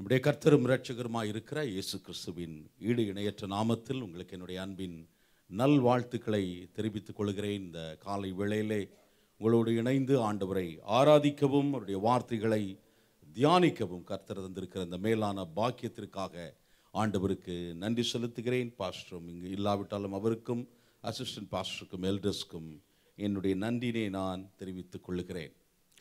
நம்முடைய கர்த்தரும் இரட்சகருமாய் இருக்கிற இயேசு கிறிஸ்துவின் ஈடு இணையற்ற நாமத்தில் உங்களுக்கு என்னுடைய அன்பின் நல் வாழ்த்துக்களை தெரிவித்துக் கொள்கிறேன் இந்த காலை வேளையிலே உங்களோடு இணைந்து ஆண்டவரை ஆராதிக்கவும் அவருடைய வார்த்தைகளை தியானிக்கவும் கர்த்தர் தந்திருக்கிற இந்த மேலான பாக்கியத்திற்காக ஆண்டவருக்கு நன்றி செலுத்துகிறேன் பாஸ்டரும் இங்கு இல்லாவிட்டாலும் அவருக்கும் அசிஸ்டன்ட் பாஸ்டருக்கும் எல்டர்ஸ்க்கும் என்னுடைய நன்றினை நான் தெரிவித்துக் கொள்ளுகிறேன்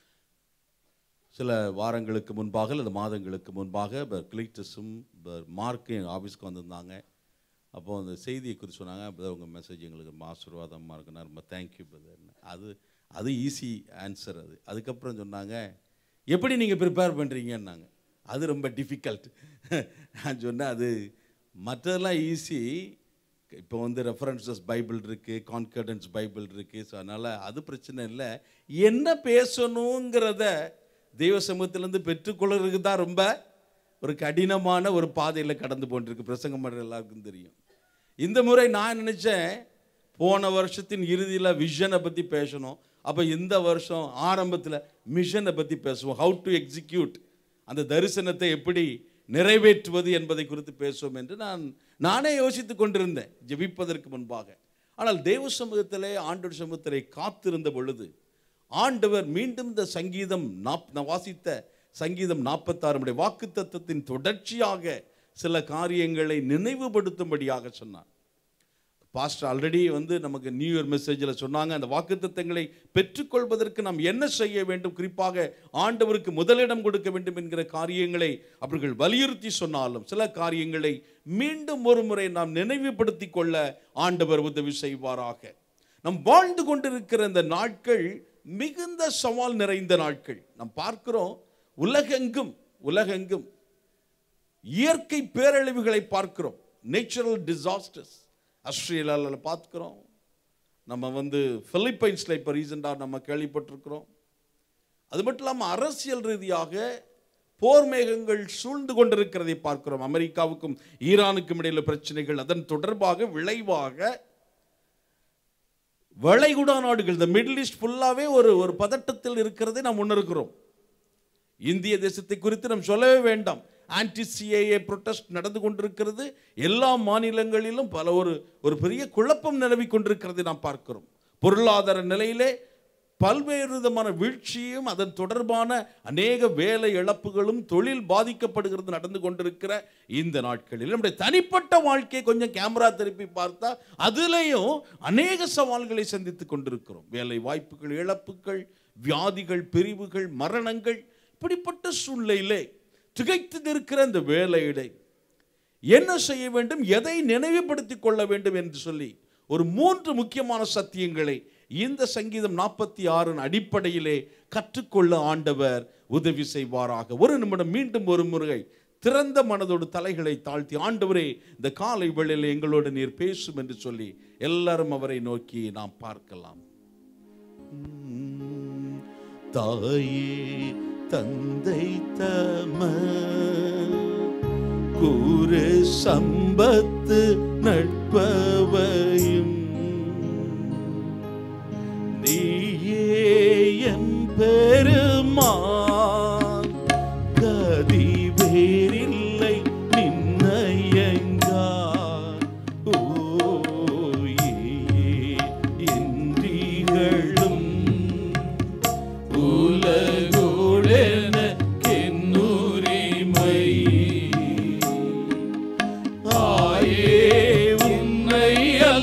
சில வாரங்களுக்கு முன்பாக அல்லது மாதங்களுக்கு முன்பாக கிளிக்டஸும் மார்க்கும் எங்கள் ஆஃபீஸ்க்கு வந்திருந்தாங்க அப்போ அந்த செய்தியை குறித்து சொன்னாங்க அப்போ உங்கள் மெசேஜ் எங்களுக்கு ரொம்ப ஆசீர்வாதமாக இருக்குன்னா ரொம்ப தேங்க்யூ பிரதர்னு அது அது ஈஸி ஆன்சர் அது அதுக்கப்புறம் சொன்னாங்க எப்படி நீங்கள் ப்ரிப்பேர் பண்ணுறீங்கன்னாங்க அது ரொம்ப டிஃபிகல்ட் நான் சொன்னேன் அது மற்றதெல்லாம் ஈஸி இப்போ வந்து ரெஃபரன்சஸ் பைபிள் இருக்குது கான்கடன்ஸ் பைபிள் இருக்குது ஸோ அதனால் அது பிரச்சனை இல்லை என்ன பேசணுங்கிறத தெய்வ சமூகத்திலேருந்து பெற்றுக்கொள்றதுக்கு தான் ரொம்ப ஒரு கடினமான ஒரு பாதையில் கடந்து போன்றிருக்கு பிரசங்கம் பண்ணுற எல்லாருக்கும் தெரியும் இந்த முறை நான் நினச்சேன் போன வருஷத்தின் இறுதியில் விஷனை பற்றி பேசணும் அப்போ இந்த வருஷம் ஆரம்பத்தில் மிஷனை பற்றி பேசுவோம் ஹவு டு எக்ஸிக்யூட் அந்த தரிசனத்தை எப்படி நிறைவேற்றுவது என்பதை குறித்து பேசுவோம் என்று நான் நானே யோசித்து கொண்டிருந்தேன் ஜெபிப்பதற்கு முன்பாக ஆனால் தெய்வ சமூகத்திலே ஆண்டோர் சமூகத்திலே காத்திருந்த பொழுது ஆண்டவர் மீண்டும் இந்த சங்கீதம் நாப் நான் வாசித்த சங்கீதம் நாற்பத்தாறு வாக்கு தத்துவத்தின் தொடர்ச்சியாக சில காரியங்களை நினைவுபடுத்தும்படியாக சொன்னார் பாஸ்டர் ஆல்ரெடி வந்து நமக்கு நியூ இயர் மெசேஜில் சொன்னாங்க அந்த வாக்குத்தத்தங்களை பெற்றுக்கொள்வதற்கு நாம் என்ன செய்ய வேண்டும் குறிப்பாக ஆண்டவருக்கு முதலிடம் கொடுக்க வேண்டும் என்கிற காரியங்களை அவர்கள் வலியுறுத்தி சொன்னாலும் சில காரியங்களை மீண்டும் ஒரு முறை நாம் நினைவுபடுத்தி கொள்ள ஆண்டவர் உதவி செய்வாராக நாம் வாழ்ந்து கொண்டிருக்கிற இந்த நாட்கள் மிகுந்த சவால் நிறைந்த நாட்கள் நாம் பார்க்கிறோம் உலகெங்கும் உலகெங்கும் இயற்கை பேரழிவுகளை பார்க்கிறோம் நேச்சுரல் டிசாஸ்டர்ஸ் ஆஸ்திரேலியாவில் பார்க்கிறோம் நம்ம வந்து பிலிப்பைன்ஸில் இப்போ ரீசெண்டாக நம்ம கேள்விப்பட்டிருக்கிறோம் அது மட்டும் இல்லாமல் அரசியல் ரீதியாக போர் மேகங்கள் சூழ்ந்து கொண்டிருக்கிறதை பார்க்கிறோம் அமெரிக்காவுக்கும் ஈரானுக்கும் இடையில பிரச்சனைகள் அதன் தொடர்பாக விளைவாக வளைகுடா நாடுகள் இந்த மிடில் ஈஸ்ட் ஃபுல்லாகவே ஒரு ஒரு பதட்டத்தில் இருக்கிறதை நாம் உணர்கிறோம் இந்திய தேசத்தை குறித்து நாம் சொல்லவே வேண்டாம் ஆன்டி சிஏஏ ப்ரொட்டஸ்ட் நடந்து கொண்டிருக்கிறது எல்லா மாநிலங்களிலும் பல ஒரு ஒரு பெரிய குழப்பம் நிலவி கொண்டிருக்கிறதை நாம் பார்க்கிறோம் பொருளாதார நிலையிலே பல்வேறு விதமான வீழ்ச்சியும் அதன் தொடர்பான அநேக வேலை இழப்புகளும் தொழில் பாதிக்கப்படுகிறது நடந்து கொண்டிருக்கிற இந்த நாட்களில் நம்முடைய தனிப்பட்ட வாழ்க்கையை கொஞ்சம் கேமரா திருப்பி பார்த்தா அதுலேயும் அநேக சவால்களை சந்தித்து கொண்டிருக்கிறோம் வேலை வாய்ப்புகள் இழப்புகள் வியாதிகள் பிரிவுகள் மரணங்கள் இப்படிப்பட்ட சூழ்நிலையிலே திகைத்து நிற்கிற இந்த வேலையிடை என்ன செய்ய வேண்டும் எதை நினைவுபடுத்திக் கொள்ள வேண்டும் என்று சொல்லி ஒரு மூன்று முக்கியமான சத்தியங்களை இந்த சங்கீதம் நாற்பத்தி ஆறின் அடிப்படையிலே கற்றுக்கொள்ள ஆண்டவர் உதவி செய்வாராக ஒரு நிமிடம் மீண்டும் ஒரு முறை திறந்த மனதோடு தலைகளை தாழ்த்தி ஆண்டவரே இந்த காலை வேளையில் எங்களோடு நீர் பேசும் என்று சொல்லி எல்லாரும் அவரை நோக்கி நாம் பார்க்கலாம் தாயே தந்தை தம கூறு சம்பத்து நட்பவையும் நீயே என் பெருமான் கதி வேறில்லை நின்னையங்கான் ஓயே என்றிகளும் உலகோடெனக்கென்னுரிமை ஆயே உன்னை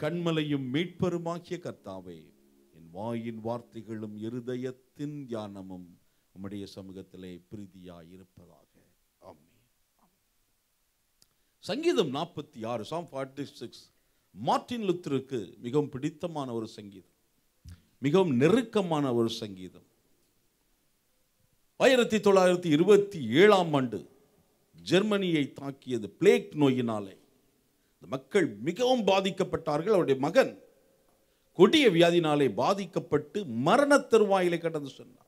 கண்மலையும் மீட்பருமாகிய கர்த்தாவே என் வாயின் வார்த்தைகளும் இருதயத்தின் தியானமும் உம்முடைய சமூகத்திலே பிரீதியாய் இருப்பதாக ஆமென் சங்கீதம் நாற்பத்தி ஆறு சாம் ஃபார்ட்டி சிக்ஸ் மார்ட்டின் லுத்தருக்கு மிகவும் பிடித்தமான ஒரு சங்கீதம் மிகவும் நெருக்கமான ஒரு சங்கீதம் ஆயிரத்தி தொள்ளாயிரத்தி இருபத்தி ஏழாம் ஆண்டு ஜெர்மனியை தாக்கியது பிளேக் நோயினாலே இந்த மக்கள் மிகவும் பாதிக்கப்பட்டார்கள் அவருடைய மகன் கொடிய வியாதினாலே பாதிக்கப்பட்டு மரண தருவாயிலே கடந்து சொன்னார்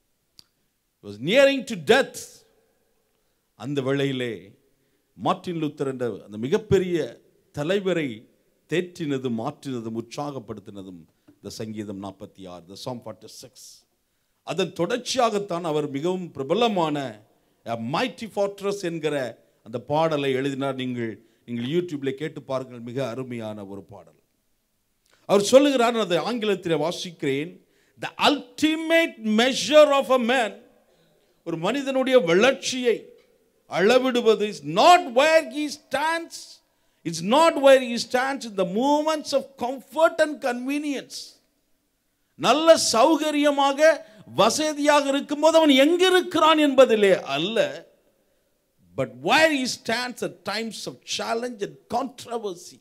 was nearing to death அந்த வேளையிலே மார்ட்டின் லூத்தர் என்ற அந்த மிகப்பெரிய தலைவரை தேற்றினதும் மாற்றினதும் உற்சாகப்படுத்தினதும் இந்த சங்கீதம் நாற்பத்தி ஆறு த சாம் ஃபார்ட்டி சிக்ஸ் அதன் தொடர்ச்சியாகத்தான் அவர் மிகவும் பிரபலமான மைட்டி ஃபார்ட்ரஸ் என்கிற அந்த பாடலை எழுதினார் நீங்கள் நீங்கள் யூடியூப்ல கேட்டு பாருங்கள் மிக அருமையான ஒரு பாடல் அவர் சொல்லுகிறார் நான் அதை ஆங்கிலத்தில் வாசிக்கிறேன் the ultimate measure of a man ஒரு மனிதனுடைய வளர்ச்சியை அளவிடுவது is not where he stands it's not where he stands in the moments of comfort and convenience நல்ல சௌகரியமாக வசதியாக இருக்கும்போது அவன் எங்க இருக்கிறான் என்பதிலே அல்ல but where he stands at times of challenge and controversy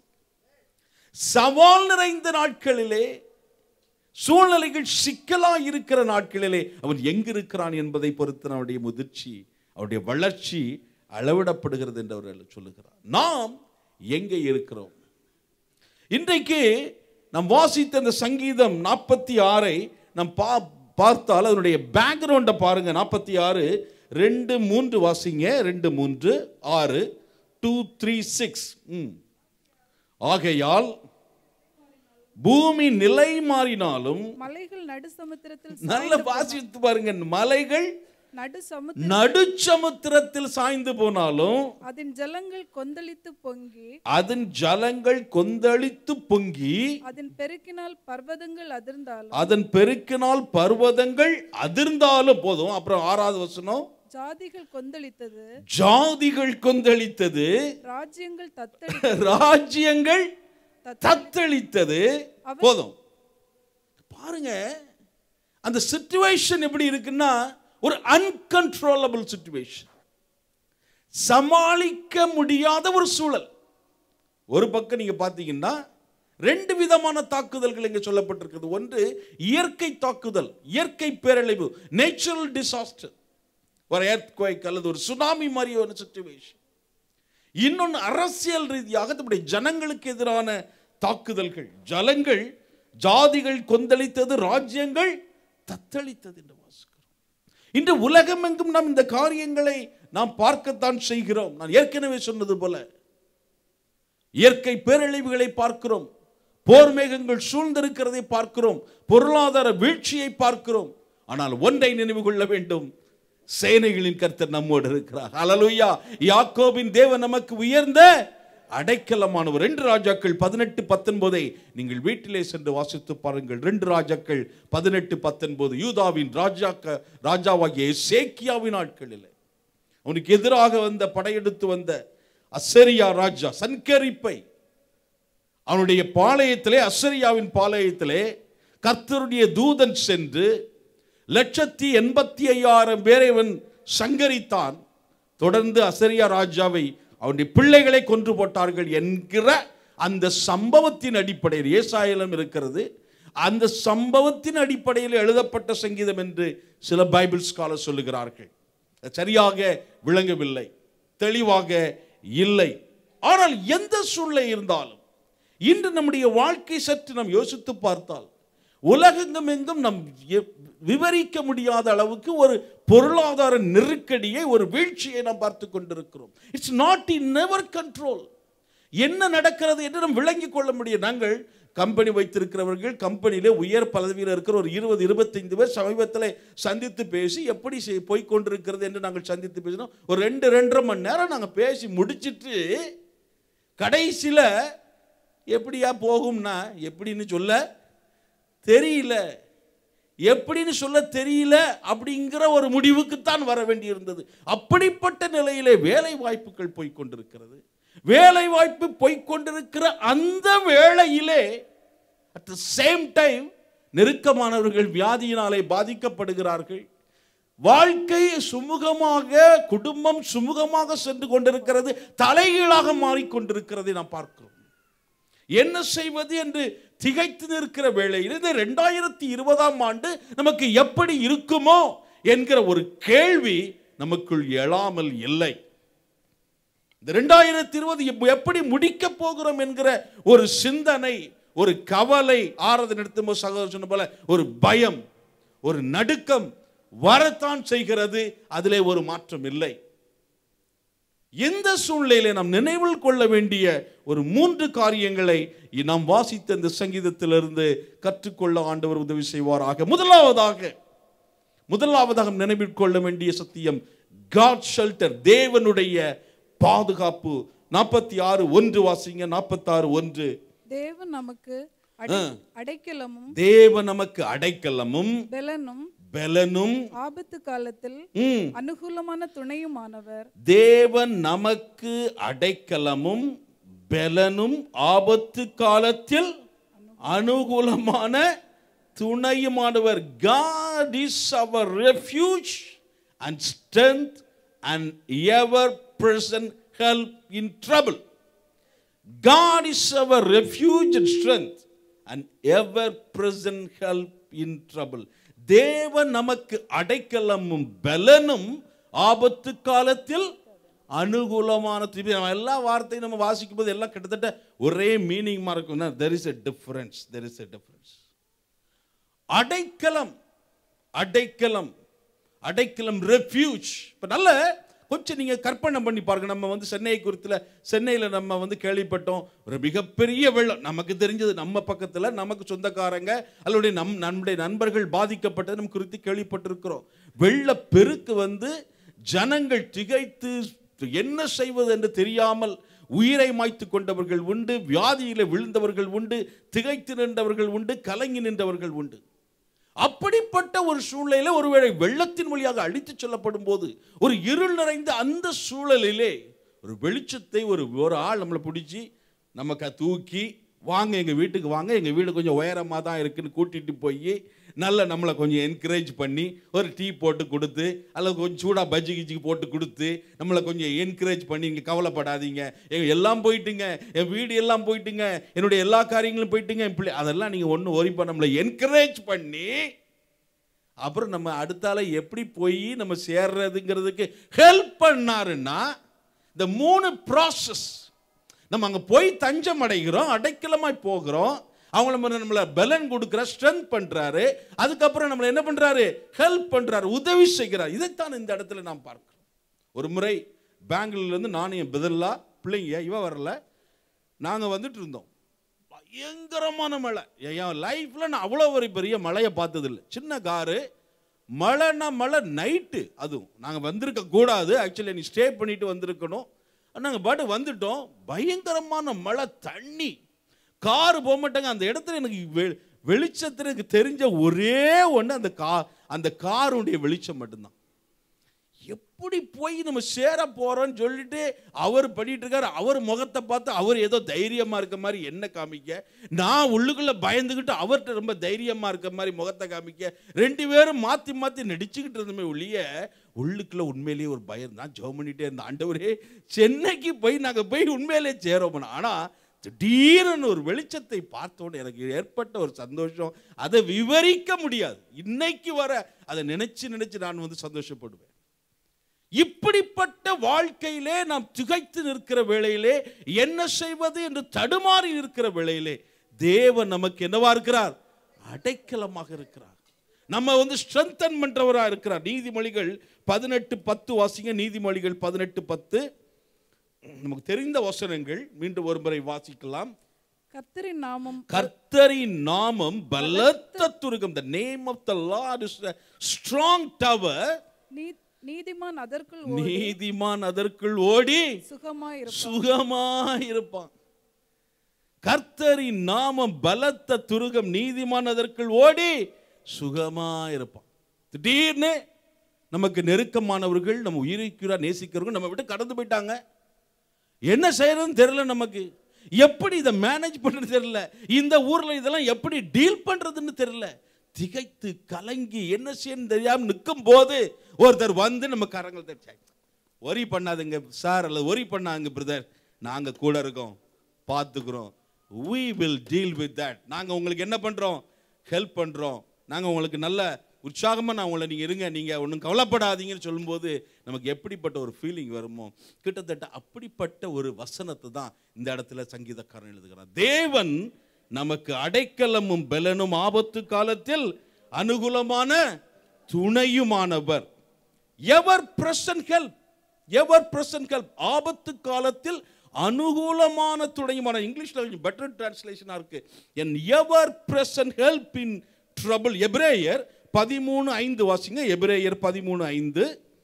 சவால் நிறைந்த நாட்களிலே சூழ்நிலைகள் சிக்கலா இருக்கிற நாட்களிலே அவன் எங்க இருக்கிறான் என்பதை பொறுத்து அவனுடைய முதிர்ச்சி அவருடைய வளர்ச்சி அளவிடப்படுகிறது என்று அவர் சொல்லுகிறார் நாம் எங்கே இருக்கிறோம் இன்றைக்கு நாம் வாசித்த அந்த சங்கீதம் நாற்பத்தி ஆறை நாம் பா பார்த்தால் அதனுடைய பேக்ரவுண்டை பாருங்க நாற்பத்தி ஆறு ரெண்டு மூன்று வாசிங்க ரெண்டு மூன்று ஆறு டூ த்ரீ சிக்ஸ் ஆகையால் பூமி நிலை மாறினாலும் மலைகள் நடு சமுத்திரத்தில் நல்ல வாசித்து பாருங்க மலைகள் நடு சமுத்திர நடுச்சமுத்திரத்தில் சாய்ந்து போனாலும் அதன் ஜலங்கள் கொந்தளித்து பொங்கி அதன் ஜலங்கள் கொந்தளித்து பொங்கி அதன் பெருக்கினால் பர்வதங்கள் அதிர்ந்தாலும் அதன் பெருக்கினால் பர்வதங்கள் அதிர்ந்தாலும் போதும் அப்புறம் ஆறாவது வசனம் ஜாதிகள் கொந்தளித்தது ஜாதிகள் கொந்தளித்தது ராஜ்யங்கள் தத்தளி ராஜ்யங்கள் தத்தளித்தது போதும் பாருங்க அந்த சிச்சுவேஷன் எப்படி இருக்குன்னா ஒரு அன்கன்ட்ரோலபிள் சுச்சுவேஷன் சமாளிக்க முடியாத ஒரு சூழல் ஒரு பக்கம் நீங்க பார்த்தீங்கன்னா ரெண்டு விதமான தாக்குதல்கள் இங்கே சொல்லப்பட்டிருக்கிறது ஒன்று இயற்கை தாக்குதல் இயற்கை பேரழிவு நேச்சுரல் டிசாஸ்டர் ஒரு எர்த்குவைக் அல்லது ஒரு சுனாமி மாதிரி ஒரு சுச்சுவேஷன் இன்னொன்று அரசியல் ரீதியாக நம்முடைய ஜனங்களுக்கு எதிரான தாக்குதல்கள் ஜலங்கள் ஜாதிகள் கொந்தளித்தது ராஜ்யங்கள் தத்தளித்தது என்று வாசிக்கிறோம் இன்று உலகம் எங்கும் நாம் இந்த காரியங்களை நாம் பார்க்கத்தான் செய்கிறோம் நான் ஏற்கனவே சொன்னது போல இயற்கை பேரழிவுகளை பார்க்கிறோம் போர் மேகங்கள் சூழ்ந்திருக்கிறதை பார்க்கிறோம் பொருளாதார வீழ்ச்சியை பார்க்கிறோம் ஆனால் ஒன்றை நினைவு கொள்ள வேண்டும் சேனைகளின் கர்த்தர் நம்மோடு இருக்கிறார் ஹalleluya யாக்கோபின் தேவன் நமக்கு உயர்ந்த அடைக்கலமானவர் ரெண்டு ராஜாக்கள் பதினெட்டு பத்தொன்பதை நீங்கள் வீட்டிலே சென்று வாசித்து பாருங்கள் ரெண்டு ராஜாக்கள் பதினெட்டு பத்தொன்பது யூதாவின் ராஜாக்க ராஜாவாகிய சேக்கியாவின் நாட்களில் அவனுக்கு எதிராக வந்த படையெடுத்து வந்த அசரியா ராஜா சன்கரிப்பை அவனுடைய பாளையத்திலே அசரியாவின் பாளையத்திலே கர்த்தருடைய தூதன் சென்று லட்சத்தி எண்பத்தி ஐயாயிரம் பேரை அவன் சங்கரித்தான் தொடர்ந்து அசரியா ராஜாவை அவனுடைய பிள்ளைகளை கொன்று போட்டார்கள் என்கிற அந்த சம்பவத்தின் அடிப்படையில் ஏசாயலம் இருக்கிறது அந்த சம்பவத்தின் அடிப்படையில் எழுதப்பட்ட சங்கீதம் என்று சில பைபிள் ஸ்காலர் சொல்லுகிறார்கள் சரியாக விளங்கவில்லை தெளிவாக இல்லை ஆனால் எந்த சூழ்நிலை இருந்தாலும் இன்று நம்முடைய வாழ்க்கை சற்று நாம் யோசித்து பார்த்தால் உலகெங்கும் எங்கும் நம் எ- விவரிக்க முடியாத அளவுக்கு ஒரு பொருளாதார நெருக்கடியை ஒரு வீழ்ச்சியை நாம் பார்த்து கொண்டிருக்கிறோம் it's not in never control என்ன நடக்கிறது என்று நாம் விளங்கிக் கொள்ள முடியும் நாங்கள் கம்பெனி வைத்திருக்கிறவர்கள் கம்பெனியிலே உயர் பதவியில் இருக்கிற ஒரு இருபது இருபத்தைந்து பேர் சமீபத்தில் சந்தித்து பேசி எப்படி செய்- போய்க் கொண்டிருக்கிறது என்று நாங்கள் சந்தித்து பேசினோம் ஒரு ரெண்டு ரெண்டரை மணி நேரம் நாங்கள் பேசி முடிச்சிட்டு கடைசியில் எப்படியா போகும்னா எப்படின்னு சொல்ல தெரியல எப்படின்னு சொல்ல தெரியல அப்படிங்கிற ஒரு முடிவுக்குத்தான் வர வேண்டியிருந்தது அப்படிப்பட்ட நிலையிலே வேலை வாய்ப்புகள் போய் கொண்டிருக்கிறது வேலை வாய்ப்பு போய்க்கொண்டிருக்கிற அந்த வேளையிலே அட் த சேம் டைம் நெருக்கமானவர்கள் வியாதியினாலே பாதிக்கப்படுகிறார்கள் வாழ்க்கை சுமூகமாக குடும்பம் சுமூகமாக சென்று கொண்டிருக்கிறது தலைகீழாக மாறிக்கொண்டிருக்கிறதை நாம் பார்க்கிறோம் என்ன செய்வது என்று திகைத்து நிற்கிற வேளையில் இந்த ரெண்டாயிரத்தி இருபதாம் ஆண்டு நமக்கு எப்படி இருக்குமோ என்கிற ஒரு கேள்வி நமக்குள் எழாமல் இல்லை இந்த ரெண்டாயிரத்தி இருபது எப்படி முடிக்க போகிறோம் என்கிற ஒரு சிந்தனை ஒரு கவலை ஆறுதல் நிறுத்தும் சகோதரர் சொன்ன போல ஒரு பயம் ஒரு நடுக்கம் வரத்தான் செய்கிறது அதிலே ஒரு மாற்றம் இல்லை இந்த சூழ்நிலையிலே நாம் நினைவில் கொள்ள வேண்டிய ஒரு மூன்று காரியங்களை நாம் வாசித்த இந்த சங்கீதத்திலிருந்து கற்றுக்கொள்ள ஆண்டவர் உதவி செய்வாராக முதலாவதாக முதலாவதாக நினைவில் கொள்ள வேண்டிய சத்தியம் காட் ஷெல்டர் தேவனுடைய பாதுகாப்பு நாற்பத்தி ஆறு ஒன்று வாசிங்க நாற்பத்தாறு ஒன்று தேவன் நமக்கு அடை- அடைக்கலமும் தேவ நமக்கு அடைக்கலமும் பெலனும் பலனும் ஆபத்து காலத்தில் ம், அனுகூலமான துணையுமானவர் தேவன் நமக்கு அடைக்கலமும் பலனும் ஆபத்து காலத்தில் அனுகூலமான துணையுமானவர் God is our refuge and strength and ever present help in trouble. God is our refuge and strength and ever present help in trouble. தேவன் நமக்கு அடைக்கலமும் பலனும் ஆபத்து காலத்தில் அனுகூலமான திருப்பி நம்ம எல்லா வார்த்தையும் நம்ம வாசிக்கும் போது எல்லாம் கிட்டத்தட்ட ஒரே மீனிங்மா இருக்கும் there is a difference there is a difference அடைக்கலம் அடைக்கலம் அடைக்கலம் ரெஃப்யூஜ் இப்போ நல்ல கொஞ்சம் நீங்கள் கற்பனை பண்ணி பாருங்க நம்ம வந்து சென்னை குறித்தில் சென்னையில் நம்ம வந்து கேள்விப்பட்டோம் ஒரு மிகப்பெரிய வெள்ளம் நமக்கு தெரிஞ்சது நம்ம பக்கத்தில் நமக்கு சொந்தக்காரங்க அல்லது நம் நம்முடைய நண்பர்கள் பாதிக்கப்பட்டது நம்ம குறித்து கேள்விப்பட்டிருக்கிறோம் வெள்ள பெருக்கு வந்து ஜனங்கள் திகைத்து என்ன செய்வது என்று தெரியாமல் உயிரை மாய்த்து கொண்டவர்கள் உண்டு வியாதியில விழுந்தவர்கள் உண்டு திகைத்து நின்றவர்கள் உண்டு கலங்கி நின்றவர்கள் உண்டு அப்படிப்பட்ட ஒரு சூழ்நிலையில ஒருவேளை வெள்ளத்தின் வழியாக அழித்துச் செல்லப்படும் போது ஒரு இருள் நிறைந்த அந்த சூழலிலே ஒரு வெளிச்சத்தை ஒரு ஒரு ஆள் நம்மளை பிடிச்சி நமக்கு தூக்கி வாங்க எங்கள் வீட்டுக்கு வாங்க எங்கள் வீடு கொஞ்சம் உயரமாக தான் இருக்குன்னு கூட்டிகிட்டு போய் நல்ல நம்மளை கொஞ்சம் என்கரேஜ் பண்ணி ஒரு டீ போட்டு கொடுத்து அல்லது கொஞ்சம் சூடாக பஜ்ஜி கிஜ்ஜி போட்டு கொடுத்து நம்மளை கொஞ்சம் என்கரேஜ் பண்ணி இங்கே கவலைப்படாதீங்க எங்க எல்லாம் போயிட்டுங்க என் வீடு எல்லாம் போயிட்டுங்க என்னுடைய எல்லா காரியங்களும் போயிட்டுங்க என் பிள்ளை அதெல்லாம் நீங்கள் ஒன்றும் ஒரி பண்ண நம்மளை என்கரேஜ் பண்ணி அப்புறம் நம்ம அடுத்தால எப்படி போய் நம்ம சேர்றதுங்கிறதுக்கு ஹெல்ப் பண்ணாருன்னா இந்த மூணு ப்ராசஸ் நம்ம அங்கே போய் தஞ்சம் அடைகிறோம் அடைக்கலமாய் போகிறோம் அவங்கள நம்ம நம்மளை பலன் கொடுக்குற ஸ்ட்ரென்த் பண்றாரு அதுக்கப்புறம் நம்மளை என்ன பண்றாரு ஹெல்ப் பண்றாரு உதவி செய்கிறார் இதைத்தான் இந்த இடத்துல நாம் பார்க்கிறோம் ஒரு முறை பெங்களூர்லேருந்து நானும் என் பதிலா பிள்ளைங்க இவ வரல நாங்கள் வந்துட்டு இருந்தோம் பயங்கரமான மழை என் லைஃப்பில் நான் அவ்வளோ ஒரு பெரிய மழையை பார்த்ததில்லை சின்ன காரு மழைன்னா மழை நைட்டு அதுவும் நாங்கள் வந்திருக்க கூடாது ஆக்சுவலி நீ ஸ்டே பண்ணிட்டு வந்திருக்கணும் நாங்கள் பாட்டு வந்துட்டோம் பயங்கரமான மழை தண்ணி காரு போக மாட்டாங்க அந்த இடத்துல எனக்கு வெ- வெளிச்சத்துல எனக்கு தெரிஞ்ச ஒரே ஒன்று அந்த கா அந்த காருடைய வெளிச்சம் மட்டும்தான் எப்படி போய் நம்ம சேர போறோம்னு சொல்லிட்டு அவர் பண்ணிட்டு இருக்காரு அவர் முகத்தை பார்த்து அவர் ஏதோ தைரியமா இருக்க மாதிரி என்ன காமிக்க நான் உள்ளுக்குள்ள பயந்துக்கிட்டு அவர்கிட்ட ரொம்ப தைரியமா இருக்க மாதிரி முகத்தை காமிக்க ரெண்டு பேரும் மாத்தி மாத்தி நடிச்சுக்கிட்டு இருந்தோமே ஒழிய உள்ளுக்குள்ள உண்மையிலேயே ஒரு பயம் தான் ஜெபம் பண்ணிட்டே இருந்த ஆண்டவரே சென்னைக்கு போய் நாங்க போய் உண்மையிலே சேரோம் ஆனா திடீர்னு ஒரு வெளிச்சத்தை பார்த்தோன்னு எனக்கு ஏற்பட்ட ஒரு சந்தோஷம் அதை விவரிக்க முடியாது இன்னைக்கு வர அதை நினைச்சு நினைச்சு நான் வந்து சந்தோஷப்படுவேன் இப்படிப்பட்ட வாழ்க்கையிலே நாம் திகைத்து நிற்கிற வேளையிலே என்ன செய்வது என்று தடுமாறி இருக்கிற வேளையிலே தேவன் நமக்கு என்னவா இருக்கிறார் அடைக்கலமாக இருக்கிறார் நம்ம வந்து ஸ்ட்ரென்தன் பண்றவரா இருக்கிறார் நீதிமொழிகள் பதினெட்டு பத்து வாசிங்க நீதிமொழிகள் பதினெட்டு பத்து நமக்கு தெரிந்த வசனங்கள் மீண்டும் ஒரு முறை வாசிக்கலாம் கர்த்தரின் நாமம் கர்த்தரின் நாமம் பலத்த துருகம் the name of the lord is a strong tower நீ- நீதிமான் அதற்குள் நீதிமான் அதற்குள் ஓடி சுகமாயிருப்பான் சுகமாயிருப்பான் கர்த்தரின் நாமம் பலத்த துருகம் நீதிமான் அதற்குள் ஓடி சுகமாயிருப்பான் திடீர்னு நமக்கு நெருக்கமானவர்கள் நம்ம உயிரிக்கிறா நேசிக்கிறவங்க நம்ம விட்டு கடந்து போயிட்டாங்க என்ன செய்யறதுன்னு தெரியல நமக்கு எப்படி இதை மேனேஜ் பண்றது தெரியல இந்த ஊர்ல இதெல்லாம் எப்படி டீல் பண்றதுன்னு தெரியல திகைத்து கலங்கி என்ன செய்யணும் தெரியாம நிற்கும் போது ஒருத்தர் வந்து நம்ம கரங்கள் தச்சாய் ஒரி பண்ணாதுங்க சார் அல்லது ஒரி பண்ணாங்க பிரதர் நாங்க கூட இருக்கோம் பார்த்துக்கிறோம் we will deal with that நாங்க உங்களுக்கு என்ன பண்றோம் ஹெல்ப் பண்றோம் நாங்க உங்களுக்கு நல்ல உற்சாகமா நான் உங்களை நீங்க இருங்க நீங்க ஒன்றும் கவலைப்படாதீங்கன்னு சொல்லும்போது நமக்கு எப்படிப்பட்ட ஒரு ஃபீலிங் வருமோ கிட்டத்தட்ட அப்படிப்பட்ட ஒரு வசனத்தை தான் இந்த இடத்துல சங்கீதக்காரன் எழுதுகிறான் தேவன் நமக்கு அடைக்கலமும் பலனும் ஆபத்து காலத்தில் அனுகூலமான துணையுமானவர் ever present help ever present help ஆபத்து காலத்தில் அனுகூலமான துணையுமான இங்கிலீஷ்ல கொஞ்சம் பெட்டர் டிரான்ஸ்லேஷனா இருக்கு an ever present help in trouble எபிரேயர் பதிமூணு ஐந்து வாசிங்க எபிரேயர் பதிமூணு ஐந்து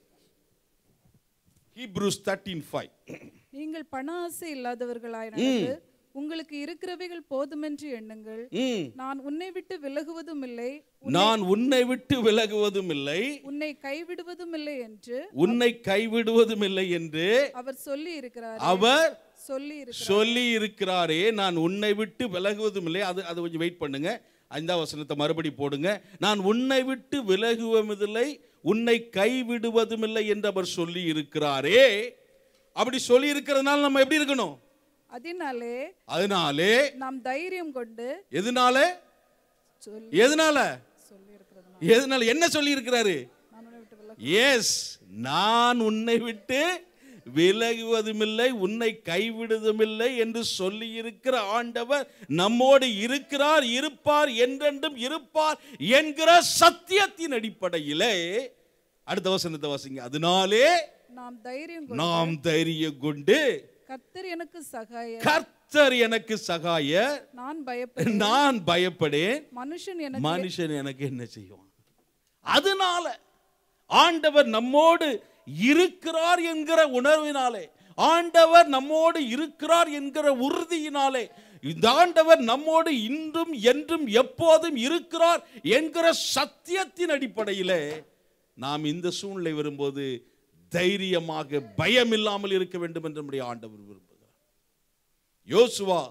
ஹீப்ரூஸ் தேர்ட்டீன் ஃபைவ் நீங்கள் பண ஆசை இல்லாதவர்களாய் நடந்து உங்களுக்கு இருக்கிறவைகள் போதுமென்று எண்ணுங்கள் ம் நான் உன்னை விட்டு விலகுவதும் இல்லை நான் உன்னை விட்டு விலகுவதும் இல்லை உன்னை கைவிடுவதும் இல்லை என்று உன்னை கைவிடுவதும் இல்லை என்று அவர் சொல்லி இருக்கிறார் அவர் சொல்லி இருக்கிறார் சொல்லி இருக்கிறாரே நான் உன்னை விட்டு விலகுவதும் இல்லை அது அது கொஞ்சம் வெயிட் பண்ணுங்க ஐந்தாம் வசனத்தை மறுபடி போடுங்க நான் உன்னை விட்டு விலகுவதில்லை உன்னை கைவிடுவதும் இல்லை என்று அவர் சொல்லி இருக்கிறாரே அப்படி சொல்லி இருக்கிறதுனால நம்ம எப்படி இருக்கணும் அதனாலே அதனாலே நாம் தைரியம் கொண்டு எதனால சொல்லி எதனால சொல்லி இருக்கிறது எதனால என்ன சொல்லி இருக்கிறாரு நான் உன்னை விட்டு விலக எஸ் நான் உன்னை விட்டு விலகுவதுமில்லை உன்னை கைவிடுவதுமில்லை என்று சொல்லி இருக்கிற ஆண்டவர் நம்மோடு இருக்கிறார் இருப்பார் என்றென்றும் இருப்பார் என்கிற சத்தியத்தின் அடிப்படையிலே அடுத்த வசனத்தை வாசிங்க அதனாலே நாம் தைரியம் கொண்டு நாம் தைரியம் கொண்டு கர்த்தர் எனக்கு சகாய கர்த்தர் எனக்கு சகாய நான் பயப்பட நான் பயப்படேன் மனுஷன் எனக்கு மனுஷன் எனக்கு என்ன செய்வான் அதனால ஆண்டவர் நம்மோடு இருக்கிறார் என்கிற உணர்வினாலே ஆண்டவர் நம்மோடு இருக்கிறார் என்கிற உறுதியினாலே இந்த ஆண்டவர் நம்மோடு இன்றும் என்றும் எப்போதும் இருக்கிறார் என்கிற சத்தியத்தின் அடிப்படையிலே நாம் இந்த சூழ்நிலை வரும்போது தைரியமாக பயம் இல்லாமல் இருக்க வேண்டும் என்று நம்முடைய ஆண்டவர் விரும்புகிறார் யோசுவா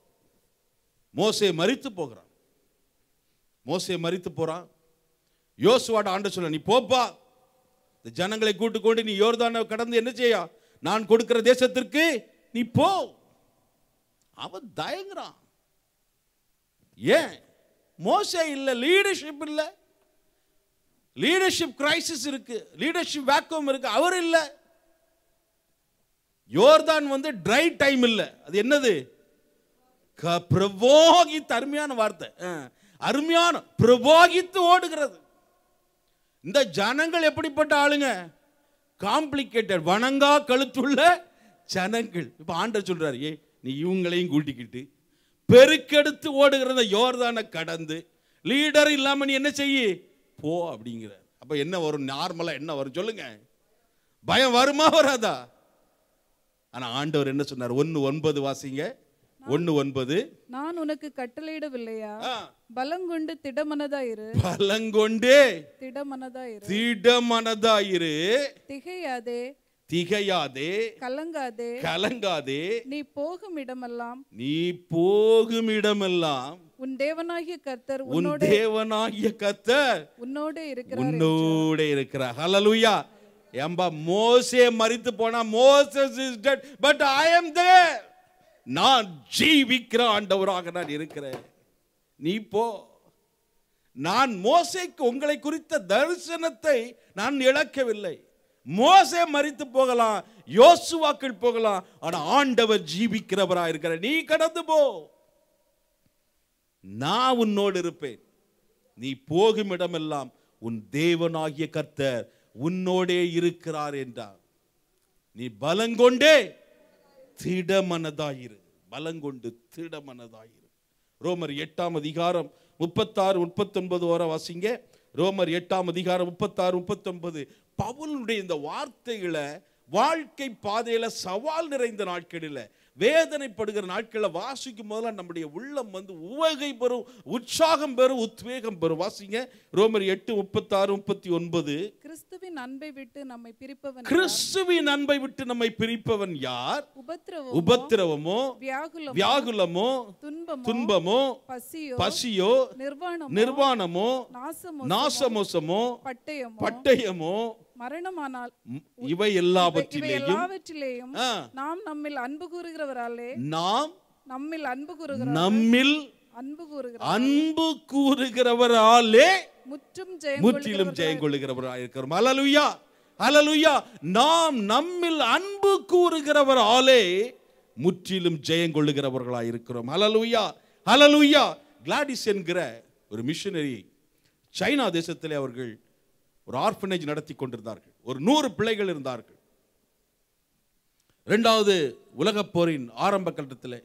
மோசே மரித்து போகிறான் மோசே மரித்து போறான் யோசுவாட ஆண்ட சொல்ல நீ போப்பா இந்த ஜனங்களை கூட்டு கொண்டு நீ யோர்தானை கடந்து என்ன செய்யா நான் கொடுக்கிற தேசத்திற்கு நீ போ அவன் தயங்குறான் ஏன் மோசே இல்ல லீடர்ஷிப் இல்ல லீடர்ஷிப் கிரைசிஸ் இருக்கு லீடர்ஷிப் வேக்கம் இருக்கு அவர் இல்ல யோர்தான் வந்து ட்ரை டைம் இல்ல அது என்னது க- பிரபோகித்து அருமையான வார்த்தை ஆ, அருமையான பிரபோகித்து ஓடுகிறது இந்த ஜனங்கள் எப்படிப்பட்ட ஆளுங்க காம்ப்ளிகேட்டட் வணங்கா கழுத்துள்ள ஜனங்கள் இப்ப ஆண்டர் சொல்றாரு ஏ நீ இவங்களையும் கூட்டிக்கிட்டு பெருக்கெடுத்து ஓடுகிற இந்த யோர்தானை கடந்து லீடர் இல்லாம நீ என்ன செய்யி போ அப்படிங்கிற அப்ப என்ன வரும் நார்மலா என்ன வரும் சொல்லுங்க பயம் வருமா வராதா ஆனா ஆண்டவர் என்ன சொன்னார் ஒன்னு ஒன்பது வாசிங்க ஒன்னு ஒன்பது நான் உனக்கு கட்டளையிடவில்லையா ஆ. பலங்கொண்டு திடமனதாயிரு பலங்கொண்டே திடமனதாயிரு திடமனதாயிரு திகையாதே திகையாதே கலங்காதே கலங்காதே நீ போகும் இடமெல்லாம் நீ போகும் இடமெல்லாம் உன் தேவனாகிய கர்த்தர் உன் உன்னோட தேவனாகிய கத்தர் உன்னோட இருக்கிறார் உன்னோட இருக்கிறார் ஹalleluya ஏம்பா மோசே மரித்து போனா Moses is dead but I am there நான் ஜீவிக்கிற ஆண்டவராக நான் இருக்கிறேன் நீ போ நான் மோசேக்கு உங்களை குறித்த தரிசனத்தை நான் இழக்கவில்லை மோசே மரித்து போகலாம் யோசுவாக்கள் போகலாம் ஆனா ஆண்டவர் ஜீவிக்கிறவரா இருக்கிற நீ கடந்து போ நான் உன்னோடு இருப்பேன் நீ போகும் இடமெல்லாம் உன் தேவனாகிய கர்த்தர் உன்னோடே இருக்கிறார் என்றார் நீ பலங்கொண்டே திடமனதாயிரு பலங்கொண்டு திடமனதாயிரு ரோமர் எட்டாம் அதிகாரம் முப்பத்தாறு முப்பத்தொன்பது வரை வாசிங்க ரோமர் எட்டாம் அதிகாரம் முப்பத்தாறு முப்பத்தொன்பது பவுலுடைய இந்த வார்த்தைகளை வாழ்க்கை பாதையில சவால் நிறைந்த நாட்களில் வேதனைப்படுகிற நாட்களில் வாசிக்கும் போதெல்லாம் நம்முடைய உள்ளம் வந்து உவகை பெறும் உற்சாகம் பெறும் உத்வேகம் பெறும் வாசிங்க ரோமர் எட்டு முப்பத்தாறு முப்பத்தி ஒன்பது கிறிஸ்துவின் கிறிஸ்துவின் அன்பை விட்டு நம்மை பிரிப்பவன் யார்? கிறிஸ்துவின் அன்பை விட்டு நம்மை பிரிப்பவன் யார் உபத்திரவமோ உபத்திரவமோ வியாகுலமோ வியாகுலமோ துன்பமோ துன்பமோ பசியோ பசியோ நிர்வாணமோ நிர்வாணமோ நாசமோ நாசமோசமோ பட்டயமோ பட்டயமோ மரணமானால் ம், இவை இவை எல்லாவற்றிலேயும் எல்லாவற்றிலேயும் ஆ, நாம் நம்மில் அன்பு கூறுகிறவராலே நாம் நம்மில் அன்பு கூறுகிற நம்மில் அன்பு கூறுகிற அன்பு கூறுகிறவராலே முற்றும் ஜெயம் முற்றிலும் ஜெயம் கொள்ளுகிறவராக இருக்கிறோம் அலலுயா அலலுயா நாம் நம்மில் அன்பு கூறுகிறவராலே முற்றிலும் ஜெயம் கொள்ளுகிறவர்களாக இருக்கிறோம் அலலுயா அலலுயா கிளாடிஸ் என்கிற ஒரு மிஷனரி சைனா தேசத்திலே அவர்கள் ஒரு ஆர்ஃபனேஜ் நடத்தி கொண்டிருந்தார்கள் ஒரு நூறு பிள்ளைகள் இருந்தார்கள் இரண்டாவது உலகப் போரின் ஆரம்ப கட்டத்திலே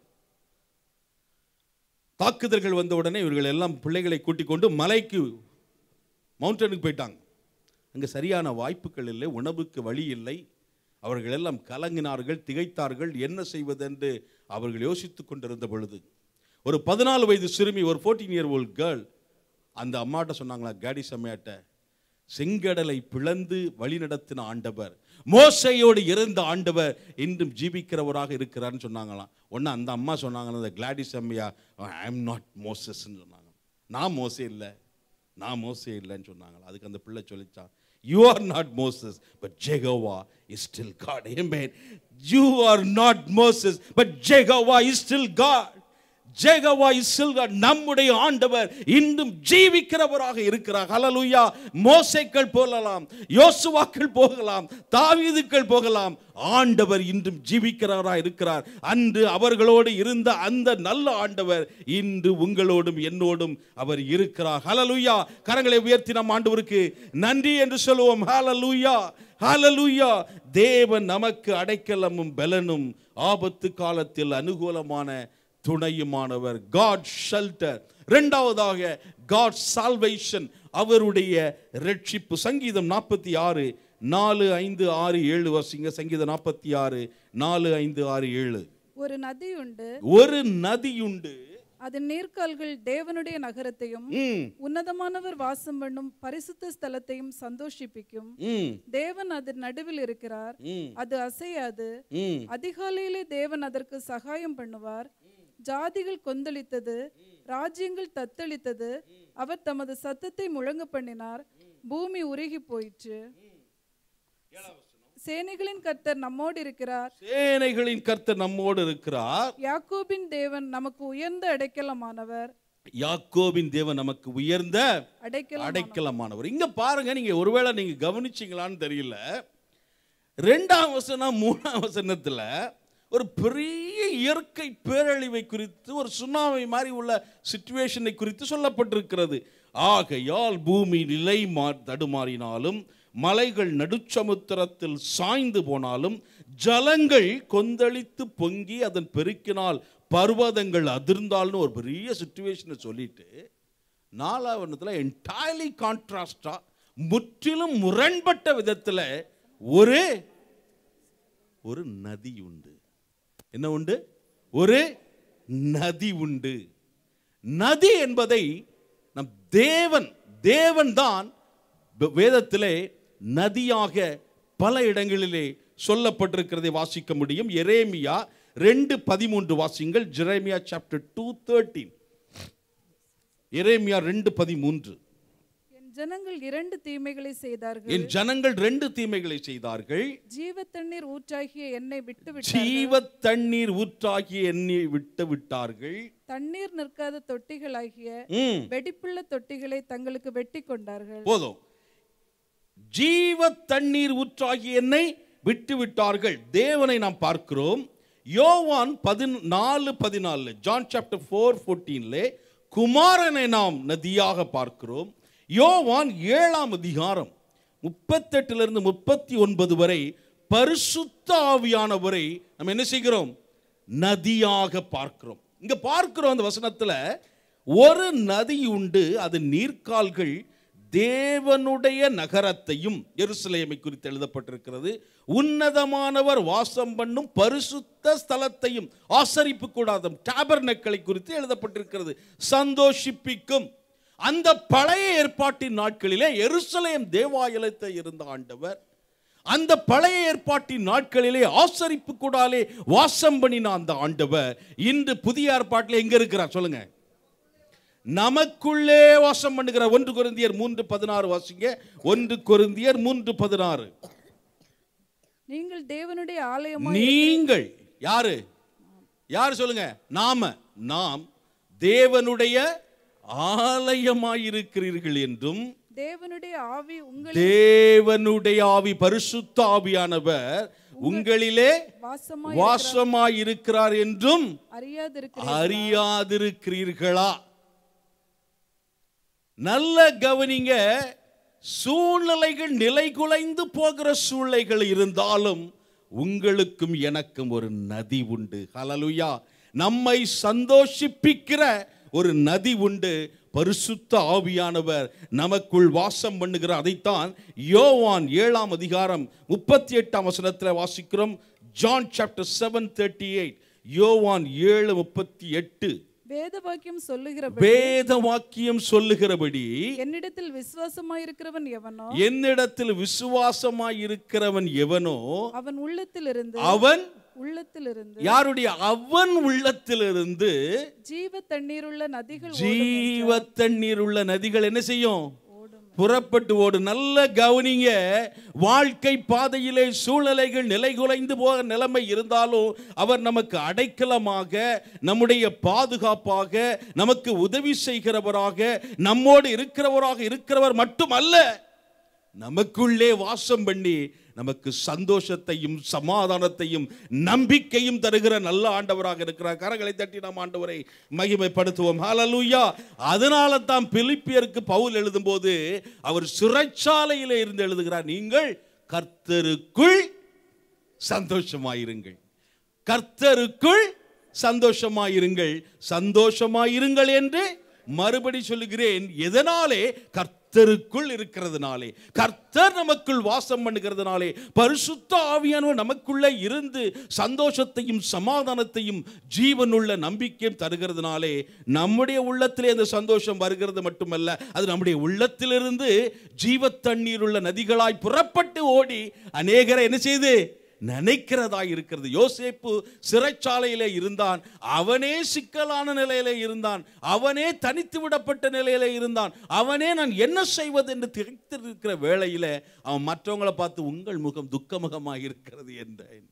தாக்குதல்கள் வந்த உடனே இவர்கள் எல்லாம் பிள்ளைகளை கூட்டிக் கொண்டு மலைக்கு மவுண்டனுக்கு போயிட்டாங்க அங்கே சரியான வாய்ப்புகள் இல்லை உணவுக்கு வழி இல்லை அவர்கள் எல்லாம் கலங்கினார்கள் திகைத்தார்கள் என்ன செய்வதென்று அவர்கள் யோசித்துக் கொண்டிருந்த பொழுது ஒரு பதினாலு வயது சிறுமி ஒரு ஃபோர்டீன் இயர் ஓல்ட் கேர்ள் அந்த அம்மாட்ட சொன்னாங்களா கேடி செம்மையாட்ட செங்கடலை பிளந்து வழிநடத்தின ஆண்டவர் மோசையோடு இருந்த ஆண்டவர் இன்றும் ஜீவிக்கிறவராக இருக்கிறார்னு சொன்னாங்களாம் ஒன்று அந்த அம்மா சொன்னாங்களா அந்த கிளாடிஸ் அம்மையா ஐ எம் நாட் மோசஸ்ன்னு சொன்னாங்க நான் மோசே இல்லை நான் மோசே இல்லைன்னு சொன்னாங்களா அதுக்கு அந்த பிள்ளை சொல்லிச்சான் you are not Moses but Jehovah is still God amen you are not Moses but Jehovah is still God Jehovah இஸ்ஸில் நம்முடைய ஆண்டவர் இன்றும் ஜீவிக்கிறவராக இருக்கிறார் ஹalleluya மோசேக்கள் போகலாம் யோசுவாக்கள் போகலாம் தாவீதுக்கள் போகலாம் ஆண்டவர் இன்றும் ஜீவிக்கிறவராக இருக்கிறார் அன்று அவர்களோடு இருந்த அந்த நல்ல ஆண்டவர் இன்று உங்களோடும் என்னோடும் அவர் இருக்கிறார் ஹalleluya கரங்களை உயர்த்தி நம் ஆண்டவருக்கு நன்றி என்று சொல்லுவோம் ஹalleluya ஹalleluya தேவன் நமக்கு அடைக்கலமும் பலனும் ஆபத்து காலத்தில் அனுகூலமான துணையுமானவர் காட் ஷெல்டர் இரண்டாவதாக காட் சால்வேஷன் அவருடைய ரட்சிப்பு சங்கீதம் நாற்பத்தி ஆறு நாலு ஐந்து ஆறு ஏழு வசிங்க சங்கீதம் நாற்பத்தி ஆறு நாலு ஐந்து ஆறு ஏழு ஒரு நதி உண்டு ஒரு நதியுண்டு அதன் நீர்க்கால்கள் தேவனுடைய நகரத்தையும் ம், உன்னதமானவர் வாசம் பண்ணும் பரிசுத்த ஸ்தலத்தையும் சந்தோஷிப்பிக்கும் ம், தேவன் அதன் நடுவில் இருக்கிறார் ம், அது அசையாது ம். அதிகாலையிலே தேவன் அதற்கு சகாயம் பண்ணுவார் ஜாதிகள் கொந்தளித்தது ராஜ்யங்கள் தத்தளித்தது அவர் தமது சத்தத்தை முழங்க பண்ணினார் பூமி உருகி போயிற்று சேனைகளின் கர்த்தர் நம்மோடு இருக்கிறார் சேனைகளின் கர்த்தர் நம்மோடு இருக்கிறார் யாக்கோபின் தேவன் நமக்கு உயர்ந்த அடைக்கலமானவர் யாக்கோபின் தேவன் நமக்கு உயர்ந்த அடைக்கலம் அடைக்கலமானவர் இங்க பாருங்க நீங்க ஒருவேளை நீங்க கவனிச்சீங்களான்னு தெரியல ரெண்டாம் வசனம் மூணாம் வசனத்துல ஒரு பெரிய இயற்கை பேரழிவை குறித்து ஒரு சுனாமி மாதிரி உள்ள சுச்சுவேஷனை குறித்து சொல்லப்பட்டிருக்கிறது ஆகையால் பூமி நிலை மா தடுமாறினாலும் மலைகள் நடுச்சமுத்திரத்தில் சாய்ந்து போனாலும் ஜலங்கள் கொந்தளித்து பொங்கி அதன் பெருக்கினால் பர்வதங்கள் அதிர்ந்தால்னு ஒரு பெரிய சுச்சுவேஷனை சொல்லிட்டு நாலாவதுல என்டையர்லி கான்ட்ராஸ்டா முற்றிலும் முரண்பட்ட விதத்துல ஒரு ஒரு நதி உண்டு என்ன உண்டு ஒரு நதி உண்டு நதி என்பதை நம் தேவன் தேவன் தான் வேதத்திலே நதியாக பல இடங்களிலே சொல்லப்பட்டிருக்கிறதை வாசிக்க முடியும் எரேமியா ரெண்டு பதிமூன்று வாசிங்கள் ஜெரேமியா சாப்டர் டூ தேர்ட்டீன் எரேமியா ரெண்டு பதிமூன்று என் ஜனங்கள் இரண்டு தீமைகளை செய்தார்கள் என் ஜனங்கள் ரெண்டு தீமைகளை செய்தார்கள் ஜீவ தண்ணீர் ஊற்றாகிய என்னை விட்டு விட்டார்கள் ஜீவ தண்ணீர் ஊற்றாகி எண்ணி விட்டு விட்டார்கள் தண்ணீர் நிற்காத தொட்டிகளாகிய ம், வெடிப்புள்ள தொட்டிகளை தங்களுக்கு வெட்டி கொண்டார்கள் போதும் ஜீவ தண்ணீர் ஊற்றாகி என்னை விட்டு விட்டார்கள் தேவனை நாம் பார்க்கிறோம் யோவான் பதினாலு பதினாலு ஜான் சாப்டர் ஃபோர் ஃபோர்டீன்ல குமாரனை நாம் நதியாக பார்க்கிறோம் யோவான் ஏழாம் அதிகாரம் முப்பத்தெட்டிலிருந்து முப்பத்தி ஒன்பது வரை பரிசுத்த ஆவியானவரை நம்ம என்ன செய்கிறோம் நதியாக பார்க்கிறோம் இங்க பார்க்கிறோம் அந்த வசனத்துல ஒரு நதி உண்டு அது நீர்க்கால்கள் தேவனுடைய நகரத்தையும் எருசலேமை குறித்து எழுதப்பட்டிருக்கிறது உன்னதமானவர் வாசம் பண்ணும் பரிசுத்த ஸ்தலத்தையும் ஆசரிப்பு கூடாத டாபர்னக்களை குறித்து எழுதப்பட்டிருக்கிறது சந்தோஷிப்பிக்கும் அந்த பழைய ஏற்பாட்டின் நாட்களிலே எருசலேம் தேவாலயத்தை இருந்த ஆண்டவர் அந்த பழைய ஏற்பாட்டின் நாட்களிலே ஆசரிப்பு கூடாலே வாசம் பண்ணின அந்த ஆண்டவர் இன்று புதிய ஏற்பாட்டில் எங்க இருக்கிறார் சொல்லுங்க நமக்குள்ளே வாசம் பண்ணுகிறார் ஒன்று கொரிந்தியர் மூன்று பதினாறு வாசிங்க ஒன்று கொரிந்தியர் மூன்று பதினாறு நீங்கள் தேவனுடைய ஆலயமா நீங்கள் யாரு யார் சொல்லுங்க நாம நாம் தேவனுடைய ஆலயமாயிருக்கிறீர்கள் என்றும் தேவனுடைய ஆவி உங்கள் தேவனுடைய ஆவி பரிசுத்த ஆவியானவர் உங்களிலே வாசமா வாசமாயிருக்கிறார் என்றும் அறியாதிருக்கிற அறியாதிருக்கிறீர்களா நல்ல கவனிங்க சூழ்நிலைகள் நிலைகுலைந்து போகிற சூழ்நிலைகள் இருந்தாலும் உங்களுக்கும் எனக்கும் ஒரு நதி உண்டு ஹalleluya நம்மை சந்தோஷிப்பிக்கிற ஒரு நதி உண்டு பரிசுத்த ஆவியானவர் நமக்குள் வாசம் பண்ணுகிறார் அதைத்தான் யோவான் ஏழாம் அதிகாரம் முப்பத்தி எட்டாம் வசனத்தில் வாசிக்கிறோம் John chapter seven thirty eight யோவான் ஏழு முப்பத்தி எட்டு வேத வாக்கியம் சொல்லுகிறபடி வேத வாக்கியம் சொல்லுகிறபடி என்னிடத்தில் விசுவாசமாயிருக்கிறவன் எவனோ என்னிடத்தில் விசுவாசமாய் இருக்கிறவன் எவனோ அவன் உள்ளத்திலிருந்து அவன் உள்ளத்திலிருந்து யாருடைய அவன் உள்ளத்திலிருந்து ஜீவ தண்ணீருள்ள நதிகள் ஜீவ தண்ணீர் உள்ள நதிகள் என்ன செய்யும் ஓடும் புறப்பட்டு ஓடும் நல்ல கவனிங்க வாழ்க்கை பாதையிலே சூழ்நிலைகள் நிலைகுலைந்து போக நிலைமை இருந்தாலும் அவர் நமக்கு அடைக்கலமாக நம்முடைய பாதுகாப்பாக நமக்கு உதவி செய்கிறவராக நம்மோடு இருக்கிறவராக இருக்கிறவர் மட்டுமல்ல நமக்குள்ளே வாசம் பண்ணி நமக்கு சந்தோஷத்தையும் சமாதானத்தையும் நம்பிக்கையும் தருகிற நல்ல ஆண்டவராக இருக்கிறார் கரங்களை தட்டி நாம் ஆண்டவரை மகிமைப்படுத்துவோம் ஹalleluya அதனால தான் பிலிப்பியருக்கு பவுல் எழுதும்போது அவர் சிறைச்சாலையிலே இருந்து எழுதுகிறார் நீங்கள் கர்த்தருக்குள் சந்தோஷமாயிருங்கள் கர்த்தருக்குள் சந்தோஷமாயிருங்கள் சந்தோஷமாயிருங்கள் என்று மறுபடி சொல்லுகிறேன் எதனாலே கர்த்தருக்குள் இருக்கிறதுனாலே கர்த்தர் நமக்குள் வாசம் பண்ணுகிறதுனாலே பரிசுத்த ஆவியானவர் நமக்குள்ளே இருந்து சந்தோஷத்தையும் சமாதானத்தையும் ஜீவனுள்ள நம்பிக்கையும் தருகிறதுனாலே நம்முடைய உள்ளத்திலே அந்த சந்தோஷம் வருகிறது மட்டுமல்ல அது நம்முடைய உள்ளத்திலிருந்து ஜீவ தண்ணீர் உள்ள நதிகளாய் புறப்பட்டு ஓடி அநேகரை என்ன செய்து நினைக்கிறதா இருக்கிறது யோசேப்பு சிறைச்சாலையிலே இருந்தான் அவனே சிக்கலான நிலையிலே இருந்தான் அவனே தனித்து விடப்பட்ட நிலையிலே இருந்தான் அவனே நான் என்ன செய்வது என்று திகைத்திருக்கிற வேளையில அவன் மற்றவங்களை பார்த்து உங்கள் முகம் துக்கமுகமாக இருக்கிறது என்றேன்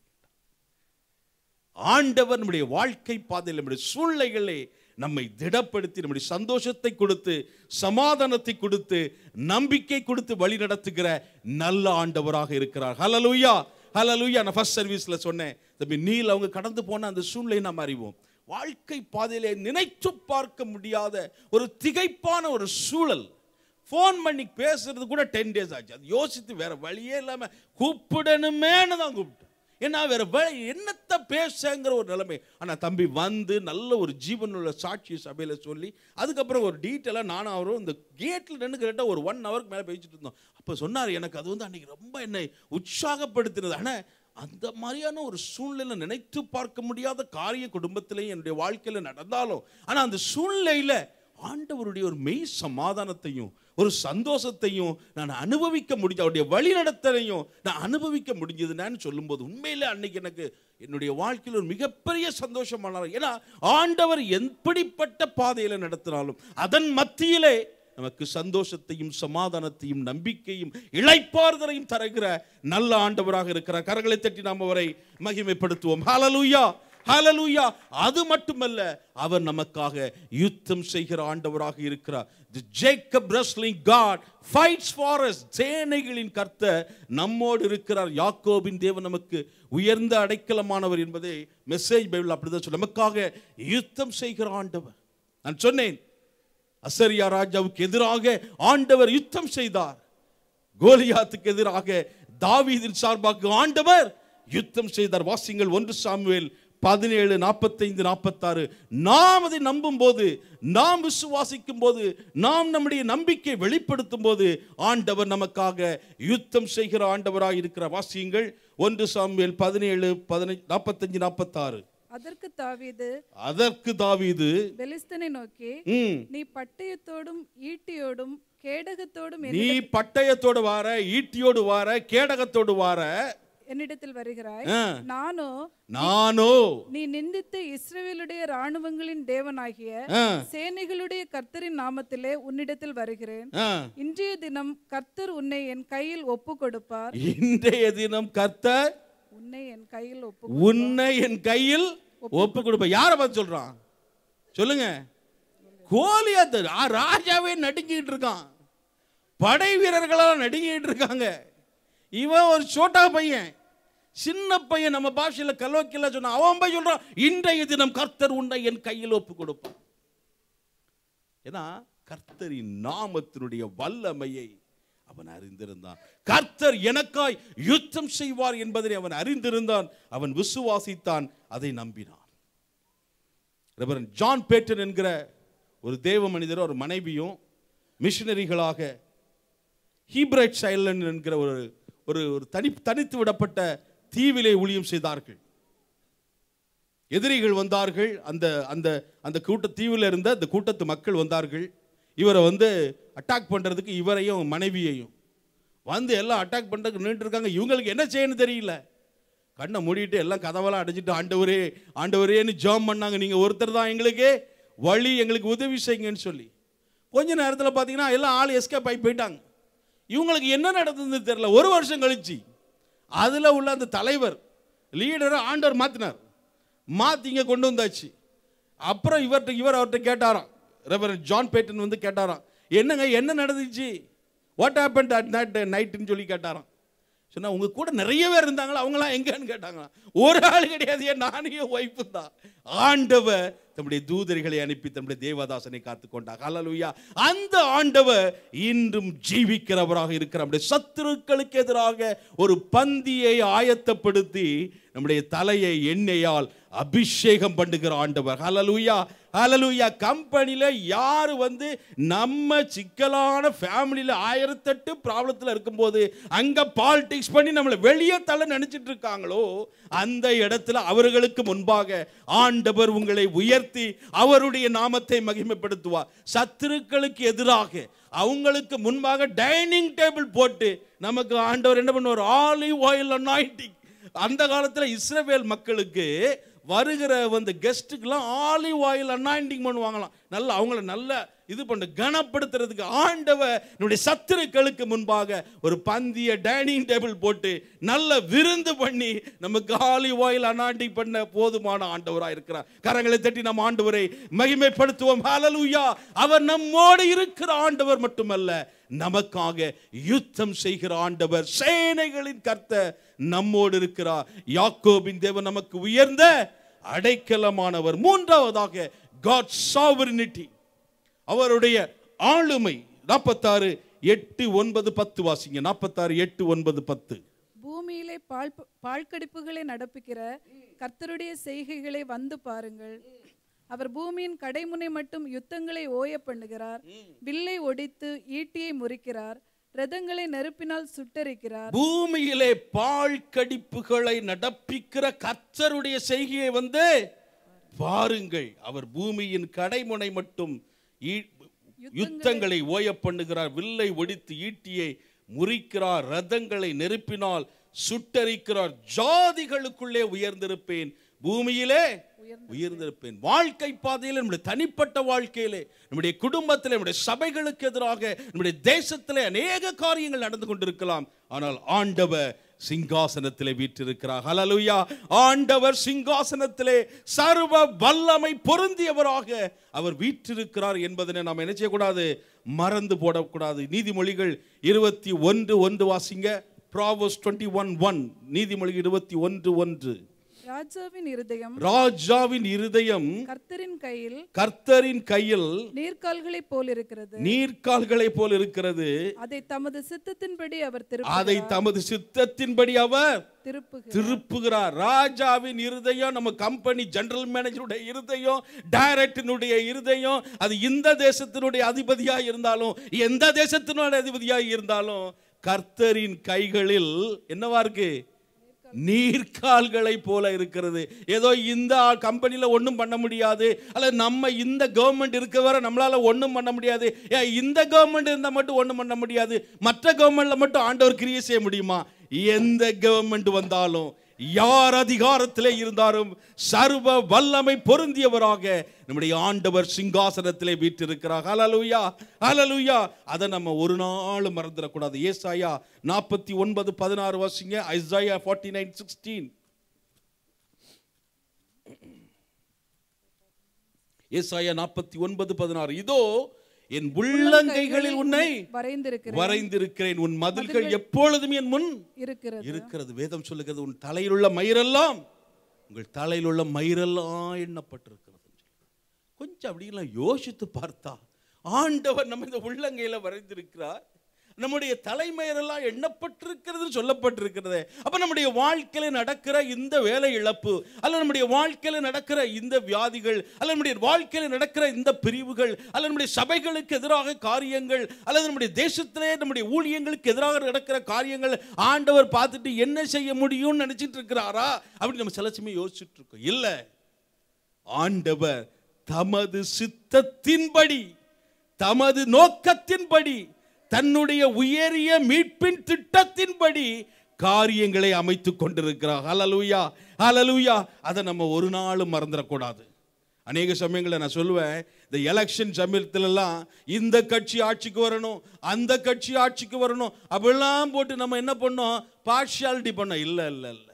ஆண்டவர் நம்முடைய வாழ்க்கை பாதையில் நம்முடைய சூழ்நிலைகளே நம்மை திடப்படுத்தி நம்முடைய சந்தோஷத்தை கொடுத்து சமாதானத்தை கொடுத்து நம்பிக்கை கொடுத்து வழி நடத்துகிற நல்ல ஆண்டவராக இருக்கிறார் ஹalleluya ஹalleluya நான் ஃபர்ஸ்ட் சர்வீஸ்ல சொன்னேன் தம்பி நீல் அவங்க கடந்து போன அந்த சூழ்நிலையை நாம் அறிவோம் வாழ்க்கை பாதையிலே நினைத்து பார்க்க முடியாத ஒரு திகைப்பான ஒரு சூழல் ஃபோன் பண்ணி பேசுறது கூட டென் டேஸ் ஆச்சு அது யோசித்து வேற வழியே இல்லாம கூப்பிடணுமேன்னு தான் கூப்பிட்டேன் ஏன்னா வேற வழி என்னத்தை பேசங்கிற ஒரு நிலைமை ஆனா தம்பி வந்து நல்ல ஒரு ஜீவனுள்ள சாட்சி சபையில சொல்லி அதுக்கப்புறம் ஒரு டீட்டெயிலாக நானும் அவரும் இந்த கேட்டில் நின்று கேட்டால் ஒரு ஒன் ஹவருக்கு மேலே பேசிட்டு இருந்தோம் அப்போ சொன்னார் எனக்கு அது வந்து அன்னைக்கு ரொம்ப என்னை உற்சாகப்படுத்தினது ஆனால் அந்த மாதிரியான ஒரு சூழ்நிலை நினைத்து பார்க்க முடியாத காரிய குடும்பத்திலையும் என்னுடைய வாழ்க்கையில் நடந்தாலும் ஆனால் அந்த சூழ்நிலையில் ஆண்டவருடைய ஒரு மெய் சமாதானத்தையும் ஒரு சந்தோஷத்தையும் நான் அனுபவிக்க முடிஞ்ச அவருடைய வழிநடத்தலையும் நான் அனுபவிக்க முடிஞ்சதுன்னு சொல்லும்போது உண்மையிலே அன்னைக்கு எனக்கு என்னுடைய வாழ்க்கையில் ஒரு மிகப்பெரிய சந்தோஷமானார் ஏன்னா ஆண்டவர் எப்படிப்பட்ட பாதையில் நடத்தினாலும் அதன் மத்தியிலே நமக்கு சந்தோஷத்தையும் சமாதானத்தையும் நம்பிக்கையும் இளைப்பாறுதலையும் தருகிற நல்ல ஆண்டவராக இருக்கிறார் கரங்களை தட்டி நாம் அவரை மகிமைப்படுத்துவோம் ஹalleluya ஹalleluya அது மட்டுமல்ல அவர் நமக்காக யுத்தம் செய்கிற ஆண்டவராக இருக்கிறார் the Jacob wrestling God fights for us சேனைகளின் கர்த்தர் நம்மோடு இருக்கிறார் யாக்கோபின் தேவன் நமக்கு உயர்ந்த அடைக்கலமானவர் என்பதை மெசேஜ் பைபிள் அப்படிதான் சொல்லு நமக்காக யுத்தம் செய்கிற ஆண்டவர் நான் சொன்னேன் அசரியா ராஜாவுக்கு எதிராக ஆண்டவர் யுத்தம் செய்தார் கோலியாத்துக்கு எதிராக தாவீதின் சார்பாக ஆண்டவர் யுத்தம் செய்தார் வாசிங்கள் ஒன்று சாமுவேல் பதினேழு நாற்பத்தைந்து நாற்பத்தாறு நாம் அதை நம்பும் போது நாம் விசுவாசிக்கும் போது நாம் நம்முடைய நம்பிக்கை வெளிப்படுத்தும் போது ஆண்டவர் நமக்காக யுத்தம் செய்கிற ஆண்டவராக இருக்கிற வாசியங்கள் ஒன்று சாமுவேல் பதினேழு பதினஞ்சு நாற்பத்தஞ்சு நாற்பத்தாறு அதற்கு தாவீது அதற்கு தாவீது பெலிஸ்தனை நோக்கி ம் நீ பட்டயத்தோடும் ஈட்டியோடும் கேடகத்தோடும் நீ பட்டயத்தோடு வார ஈட்டியோடு வார கேடகத்தோடு வார என்னிடத்தில் வருகிறாய் ஆ, நானோ நானோ நீ நிந்தித்த இஸ்ரவேலுடைய ராணுவங்களின் தேவனாகிய ஆ, சேனைகளுடைய கர்த்தரின் நாமத்திலே உன்னிடத்தில் வருகிறேன் ஆ. இன்றைய தினம் கர்த்தர் உன்னை என் கையில் ஒப்பு கொடுப்பார் இன்றைய தினம் கர்த்தர் உன்னை என் கையில் ஒப்பு உன்னை என் கையில் ஒப்பு கொடுப்ப யார பார்த்து சொல்றான் சொல்லுங்க கோலியாத்து ஆ, ராஜாவே நடுங்கிட்டு இருக்கான் படை வீரர்களால் நடுங்கிட்டு இருக்காங்க இவன் ஒரு சோட்டா பையன் சின்ன பையன் நம்ம பாஷையில கலோக்கில சொன்னா அவன் போய் சொல்றான் இன்றைய தினம் கர்த்தர் உன்னை என் கையில் ஒப்பு கொடுப்பான் ஏன்னா கர்த்தரின் நாமத்தினுடைய வல்லமையை அவன் அறிந்திருந்தான் கர்த்தர் எனக்காய் யுத்தம் செய்வார் என்பதை அவன் அறிந்திருந்தான் அவன் விசுவாசித்தான் அதை நம்பினான் ரெவரன் ஜான் பேட்டன் என்கிற ஒரு தேவ மனிதர் ஒரு மனைவியும் மிஷினரிகளாக ஹீப்ரைட்ஸ் ஐலண்ட் என்கிற ஒரு ஒரு ஒரு தனி தனித்து விடப்பட்ட தீவிலே ஊழியம் செய்தார்கள் எதிரிகள் வந்தார்கள் அந்த அந்த அந்த கூட்ட தீவில் இருந்த அந்த கூட்டத்து மக்கள் வந்தார்கள் இவரை வந்து அட்டாக் பண்ணுறதுக்கு இவரையும் மனைவியையும் வந்து எல்லாம் அட்டாக் பண்ணுறதுக்கு நின்றுட்டு இருக்காங்க இவங்களுக்கு என்ன செய்யணும்னு தெரியல கண்ணை மூடிட்டு எல்லாம் கதவெல்லாம் அடைச்சிட்டு ஆண்டவரே ஆண்டவரேன்னு ஜாம் பண்ணாங்க நீங்கள் ஒருத்தர் தான் எங்களுக்கு வழி எங்களுக்கு உதவி செய்யுங்கன்னு சொல்லி கொஞ்ச நேரத்தில் பார்த்தீங்கன்னா எல்லாம் ஆள் எஸ்கேப் ஆகி போயிட்டாங்க இவங்களுக்கு என்ன நடந்ததுன்னு தெரியல ஒரு வருஷம் கழிச்சு அதில் உள்ள அந்த தலைவர் லீடரை ஆண்டவர் மாற்றினார் மாற்றி இங்கே கொண்டு வந்தாச்சு அப்புறம் இவர்கிட்ட இவர் அவர்கிட்ட கேட்டாராம் ரெவரன் ஜான் பேட்டன் வந்து கேட்டாராம் என்னங்க என்ன நடந்துச்சு வாட் ஹேப்பன் அட் நைட் நைட்டுன்னு சொல்லி கேட்டாராம் சொன்னா உங்க கூட நிறைய பேர் இருந்தாங்களா அவங்களாம் எங்கன்னு கேட்டாங்களாம் ஒரு ஆள் கிடையாது என் நானே ஒய்ஃபு தான் ஆண்டவர் தம்முடைய தூதர்களை அனுப்பி தம்முடைய தேவதாசனை காத்து கொண்டார் ஹalleluya அந்த ஆண்டவர் இன்றும் ஜீவிக்கிறவராக இருக்கிற நம்முடைய சத்துருக்களுக்கு எதிராக ஒரு பந்தியை ஆயத்தப்படுத்தி நம்முடைய தலையை எண்ணெயால் அபிஷேகம் பண்ணுகிற ஆண்டவர் ஹalleluya ஹalleluya கம்பெனில யார் வந்து நம்ம சிக்கலான ஃபேமிலியில் ஆயிரத்தெட்டு ப்ராப்ளத்தில் இருக்கும்போது அங்க பாலிடிக்ஸ் பண்ணி நம்மளை வெளியே தள்ள நினைச்சிட்டு இருக்காங்களோ அந்த இடத்துல அவர்களுக்கு முன்பாக ஆண்டவர் உங்களை உயர்த்தி அவருடைய நாமத்தை மகிமைப்படுத்துவார் சத்துருக்களுக்கு எதிராக அவங்களுக்கு முன்பாக டைனிங் டேபிள் போட்டு நமக்கு ஆண்டவர் என்ன பண்ணுவார் ஆலிவ் ஆயில் அனாயிண்டிங் அந்த காலத்தில் இஸ்ரவேல் மக்களுக்கு வருகிற வந்து கெஸ்ட்டுக்கெல்லாம் ஆலிவ் ஆயில் அனாயிண்டிங் பண்ணுவாங்களாம் நல்லா அவங்கள நல்ல இது பண்ண கனப்படுத்துறதுக்கு ஆண்டவர் நம்முடைய சத்துருக்களுக்கு முன்பாக ஒரு பந்திய டைனிங் டேபிள் போட்டு நல்ல விருந்து பண்ணி நமக்கு ஆலிவ் ஆயில் அனாயிண்டிங் பண்ண போதுமான ஆண்டவராக இருக்கிறார் கரங்களை தட்டி நம்ம ஆண்டவரை மகிமைப்படுத்துவோம் ஹalleluya அவர் நம்மோடு இருக்கிற ஆண்டவர் மட்டுமல்ல நமக்காக யுத்தம் செய்கிற ஆண்டவர் சேனைகளின் கர்த்தர் நம்மோடு இருக்கிறார் யாக்கோபின் தேவன் நமக்கு உயர்ந்த அடைக்கலமானவர் மூன்றாவதாக காட் சாவரினிட்டி அவருடைய ஆளுமை நாற்பத்தாறு எட்டு ஒன்பது பத்து வாசிங்க நாற்பத்தாறு எட்டு ஒன்பது பத்து பூமியிலே பால் பால்கடிப்புகளை நடப்பிக்கிற கர்த்தருடைய செய்கைகளை வந்து பாருங்கள் அவர் பூமியின் கடைமுனை மட்டும் யுத்தங்களை ஓய பண்ணுகிறார் வில்லை ஒடித்து ஈட்டியை முறிக்கிறார் ரதங்களை நெருப்பினால் சுட்டரிக்கிறார் பூமியிலே பால் கடிப்புகளை நடப்பிக்கிற கர்த்தருடைய செய்கையை வந்து பாருங்கள் அவர் பூமியின் கடைமுனை மட்டும் ஈ- யுத்தங்களை ஓய பண்ணுகிறார் வில்லை ஒடித்து ஈட்டியை முறிக்கிறார் ரதங்களை நெருப்பினால் சுட்டரிக்கிறார் ஜாதிகளுக்குள்ளே உயர்ந்திருப்பேன் பூமியிலே உயர்ந்திருப்பேன் வாழ்க்கை பாதையில் நம்முடைய தனிப்பட்ட வாழ்க்கையிலே நம்முடைய குடும்பத்திலே நம்முடைய சபைகளுக்கு எதிராக நம்முடைய தேசத்திலே அநேக காரியங்கள் நடந்து கொண்டிருக்கலாம் ஆனால் ஆண்டவர் சிங்காசனத்திலே வீற்றிருக்கிறார் ஹalleluya ஆண்டவர் சிங்காசனத்திலே சர்வ வல்லமை பொருந்தியவராக அவர் வீற்றிருக்கிறார் என்பதனை நாம் என்ன செய்யக்கூடாது மறந்து போடக்கூடாது நீதிமொழிகள் இருபத்தி ஒன்று ஒன்று வாசிங்க ப்ராவர்ஸ் டுவெண்ட்டி ஒன் ஒன் நீதிமொழி இருபத்தி ஒன்று ஒன்று ராஜாவின் இருதயம் ராஜாவின் இருதயம் கர்த்தரின் கையில் கர்த்தரின் கையில் நீர்க்கால்களைப் போல் இருக்கிறது நீர்க்கால்களைப் போல் இருக்கிறது அதை தமது சித்தத்தின்படி அவர் அதை திருப்பு தமது சித்தத்தின்படி அவர் திருப்புகிறார் திருப்புகிறார் ராஜாவின் இருதயம் நம்ம கம்பெனி ஜெனரல் மேனேஜருடைய இருதயம் டைரக்டனுடைய இருதயம் அது இந்த தேசத்தினுடைய அதிபதியாக இருந்தாலும் எந்த தேசத்தினுடைய அதிபதியாக இருந்தாலும் கர்த்தரின் கைகளில் என்னவா இருக்கு நீர்க்கால்களை போல இருக்கிறது ஏதோ இந்த கம்பெனியில் ஒன்றும் பண்ண முடியாது அல்ல நம்ம இந்த கவர்மெண்ட் இருக்க வர நம்மளால ஒன்றும் பண்ண முடியாது ஏன் இந்த கவர்மெண்ட் இருந்தால் மட்டும் ஒன்றும் பண்ண முடியாது மற்ற கவர்மெண்ட்ல மட்டும் ஆண்டவர் கிரியை செய்ய முடியுமா எந்த கவர்மெண்ட் வந்தாலும் யார் அதிகாரத்திலே இருந்தாலும் சர்வ வல்லமை பொருந்தியவராக நம்முடைய ஆண்டவர் சிங்காசனத்திலே வீற்றிருக்கிறார் ஹalleluya ஹalleluya அதை நம்ம ஒரு நாளும் மறந்துடக்கூடாது ஏசாயா நாற்பத்தி ஒன்பது பதினாறு வருஷங்க ஐசாயா ஃபார்ட்டி நைன் சிக்ஸ்டீன் ஏசாயா நாற்பத்தி ஒன்பது பதினாறு இதோ என் உள்ளங்கைகளில் உன்னை வரைந்திருக்கிறேன் வரைந்திருக்கிறேன் உன் மதில்கள் எப்பொழுதும் என் முன் இருக்கிறது இருக்கிறது வேதம் சொல்லுகிறது உன் தலையில் உள்ள மயிரெல்லாம் உங்கள் தலையில் உள்ள மயிரெல்லாம் எண்ணப்பட்டிருக்கிறது கொஞ்சம் அப்படியெல்லாம் யோசித்து பார்த்தா ஆண்டவர் நம்ம இந்த உள்ளங்கையில வரைந்திருக்கிறார் நம்முடைய தலைமயிரெல்லாம் எண்ணப்பட்டிருக்கிறது சொல்லப்பட்டிருக்கிறது அப்ப நம்முடைய வாழ்க்கையில நடக்கிற இந்த வேலை இழப்பு அல்ல நம்முடைய வாழ்க்கையில நடக்கிற இந்த வியாதிகள் அல்ல நம்முடைய வாழ்க்கையில நடக்கிற இந்த பிரிவுகள் அல்ல நம்முடைய சபைகளுக்கு எதிராக காரியங்கள் அல்லது நம்முடைய தேசத்திலே நம்முடைய ஊழியங்களுக்கு எதிராக நடக்கிற காரியங்கள் ஆண்டவர் பார்த்துட்டு என்ன செய்ய முடியும்னு நினைச்சிட்டு இருக்கிறாரா அப்படி நம்ம சில சமயம் யோசிச்சுட்டு இருக்கோம் இல்லை ஆண்டவர் தமது சித்தத்தின்படி தமது நோக்கத்தின்படி தன்னுடைய உயரிய மீட்பின் திட்டத்தின்படி காரியங்களை அமைத்துக் கொண்டிருக்கிறார் ஹalleluya ஹalleluya அதை நம்ம ஒரு நாளும் மறந்துடக்கூடாது அநேக சமயங்களில் நான் சொல்லுவேன் இந்த எலெக்ஷன் சமயத்திலலாம் இந்த கட்சி ஆட்சிக்கு வரணும் அந்த கட்சி ஆட்சிக்கு வரணும் அப்படிலாம் போட்டு நம்ம என்ன பண்ணோம் பார்ஷியாலிட்டி பண்ணோம் இல்லை இல்லை இல்லை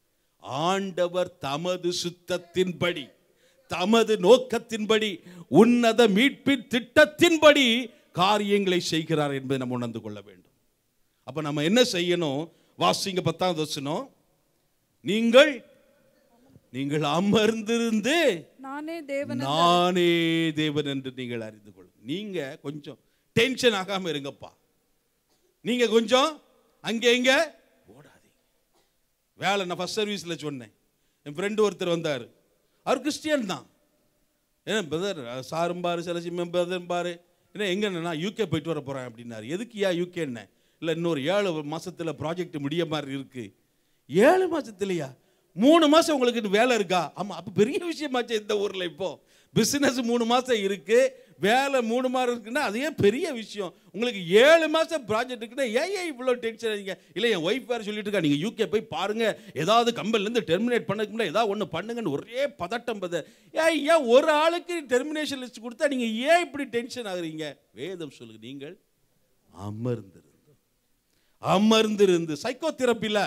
ஆண்டவர் தமது சுத்தத்தின்படி தமது நோக்கத்தின்படி உன்னத மீட்பின் திட்டத்தின்படி காரியங்களை செய்கிறார் என்பதை நம்ம உணர்ந்து கொள்ள வேண்டும் அப்ப நம்ம என்ன செய்யணும் வாசிங்க பத்தாவது வசனம் நீங்கள் நீங்கள் அமர்ந்திருந்து நானே தேவன் நானே தேவன் என்று நீங்கள் அறிந்து கொள்ளுங்க நீங்க கொஞ்சம் டென்ஷன் ஆகாம இருங்கப்பா நீங்க கொஞ்சம் அங்கே இங்க ஓடாதீங்க வேலை நான் ஃபர்ஸ்ட் சர்வீஸில் சொன்னேன் என் ஃப்ரெண்டு ஒருத்தர் வந்தார் அவர் கிறிஸ்டியன் தான் ஏன்னா பிரதர் சாரும் பாரு சில சிம்ம பிரதர் பாரு என்ன எங்க நான் யூகே போயிட்டு வர போறேன் அப்படின்னாரு எதுக்கு யா யூகே என்ன இல்லை இன்னொரு ஏழு மாசத்துல ப்ராஜெக்ட் முடிய மாதிரி இருக்கு ஏழு மாசத்துலயா மூணு மாசம் உங்களுக்கு இன்னும் வேலை இருக்கா ஆமா அப்ப பெரிய விஷயமாச்சு இந்த ஊர்ல இப்போ பிசினஸ் மூணு மாசம் இருக்கு வேலை மூணு மாதம் இருக்குன்னா அது ஏன் பெரிய விஷயம் உங்களுக்கு ஏழு மாசம் ப்ராஜெக்ட் இருக்குன்னா ஏன் ஏன் இவ்வளோ டென்ஷன் ஆகிங்க இல்லை என் ஒய்ஃப் வேறு சொல்லிட்டு இருக்கா நீங்கள் யூகே போய் பாருங்க ஏதாவது கம்பெனிலேருந்து டெர்மினேட் பண்ணதுக்கு முன்னாடி ஏதாவது ஒன்று பண்ணுங்கன்னு ஒரே பதட்டம் பத ஏன் ஏன் ஒரு ஆளுக்கு டெர்மினேஷன் லிஸ்ட் கொடுத்தா நீங்கள் ஏன் இப்படி டென்ஷன் ஆகுறீங்க வேதம் சொல்லுங்க நீங்கள் அமர்ந்திருந்து அமர்ந்திருந்து சைக்கோ தெரப்பியில்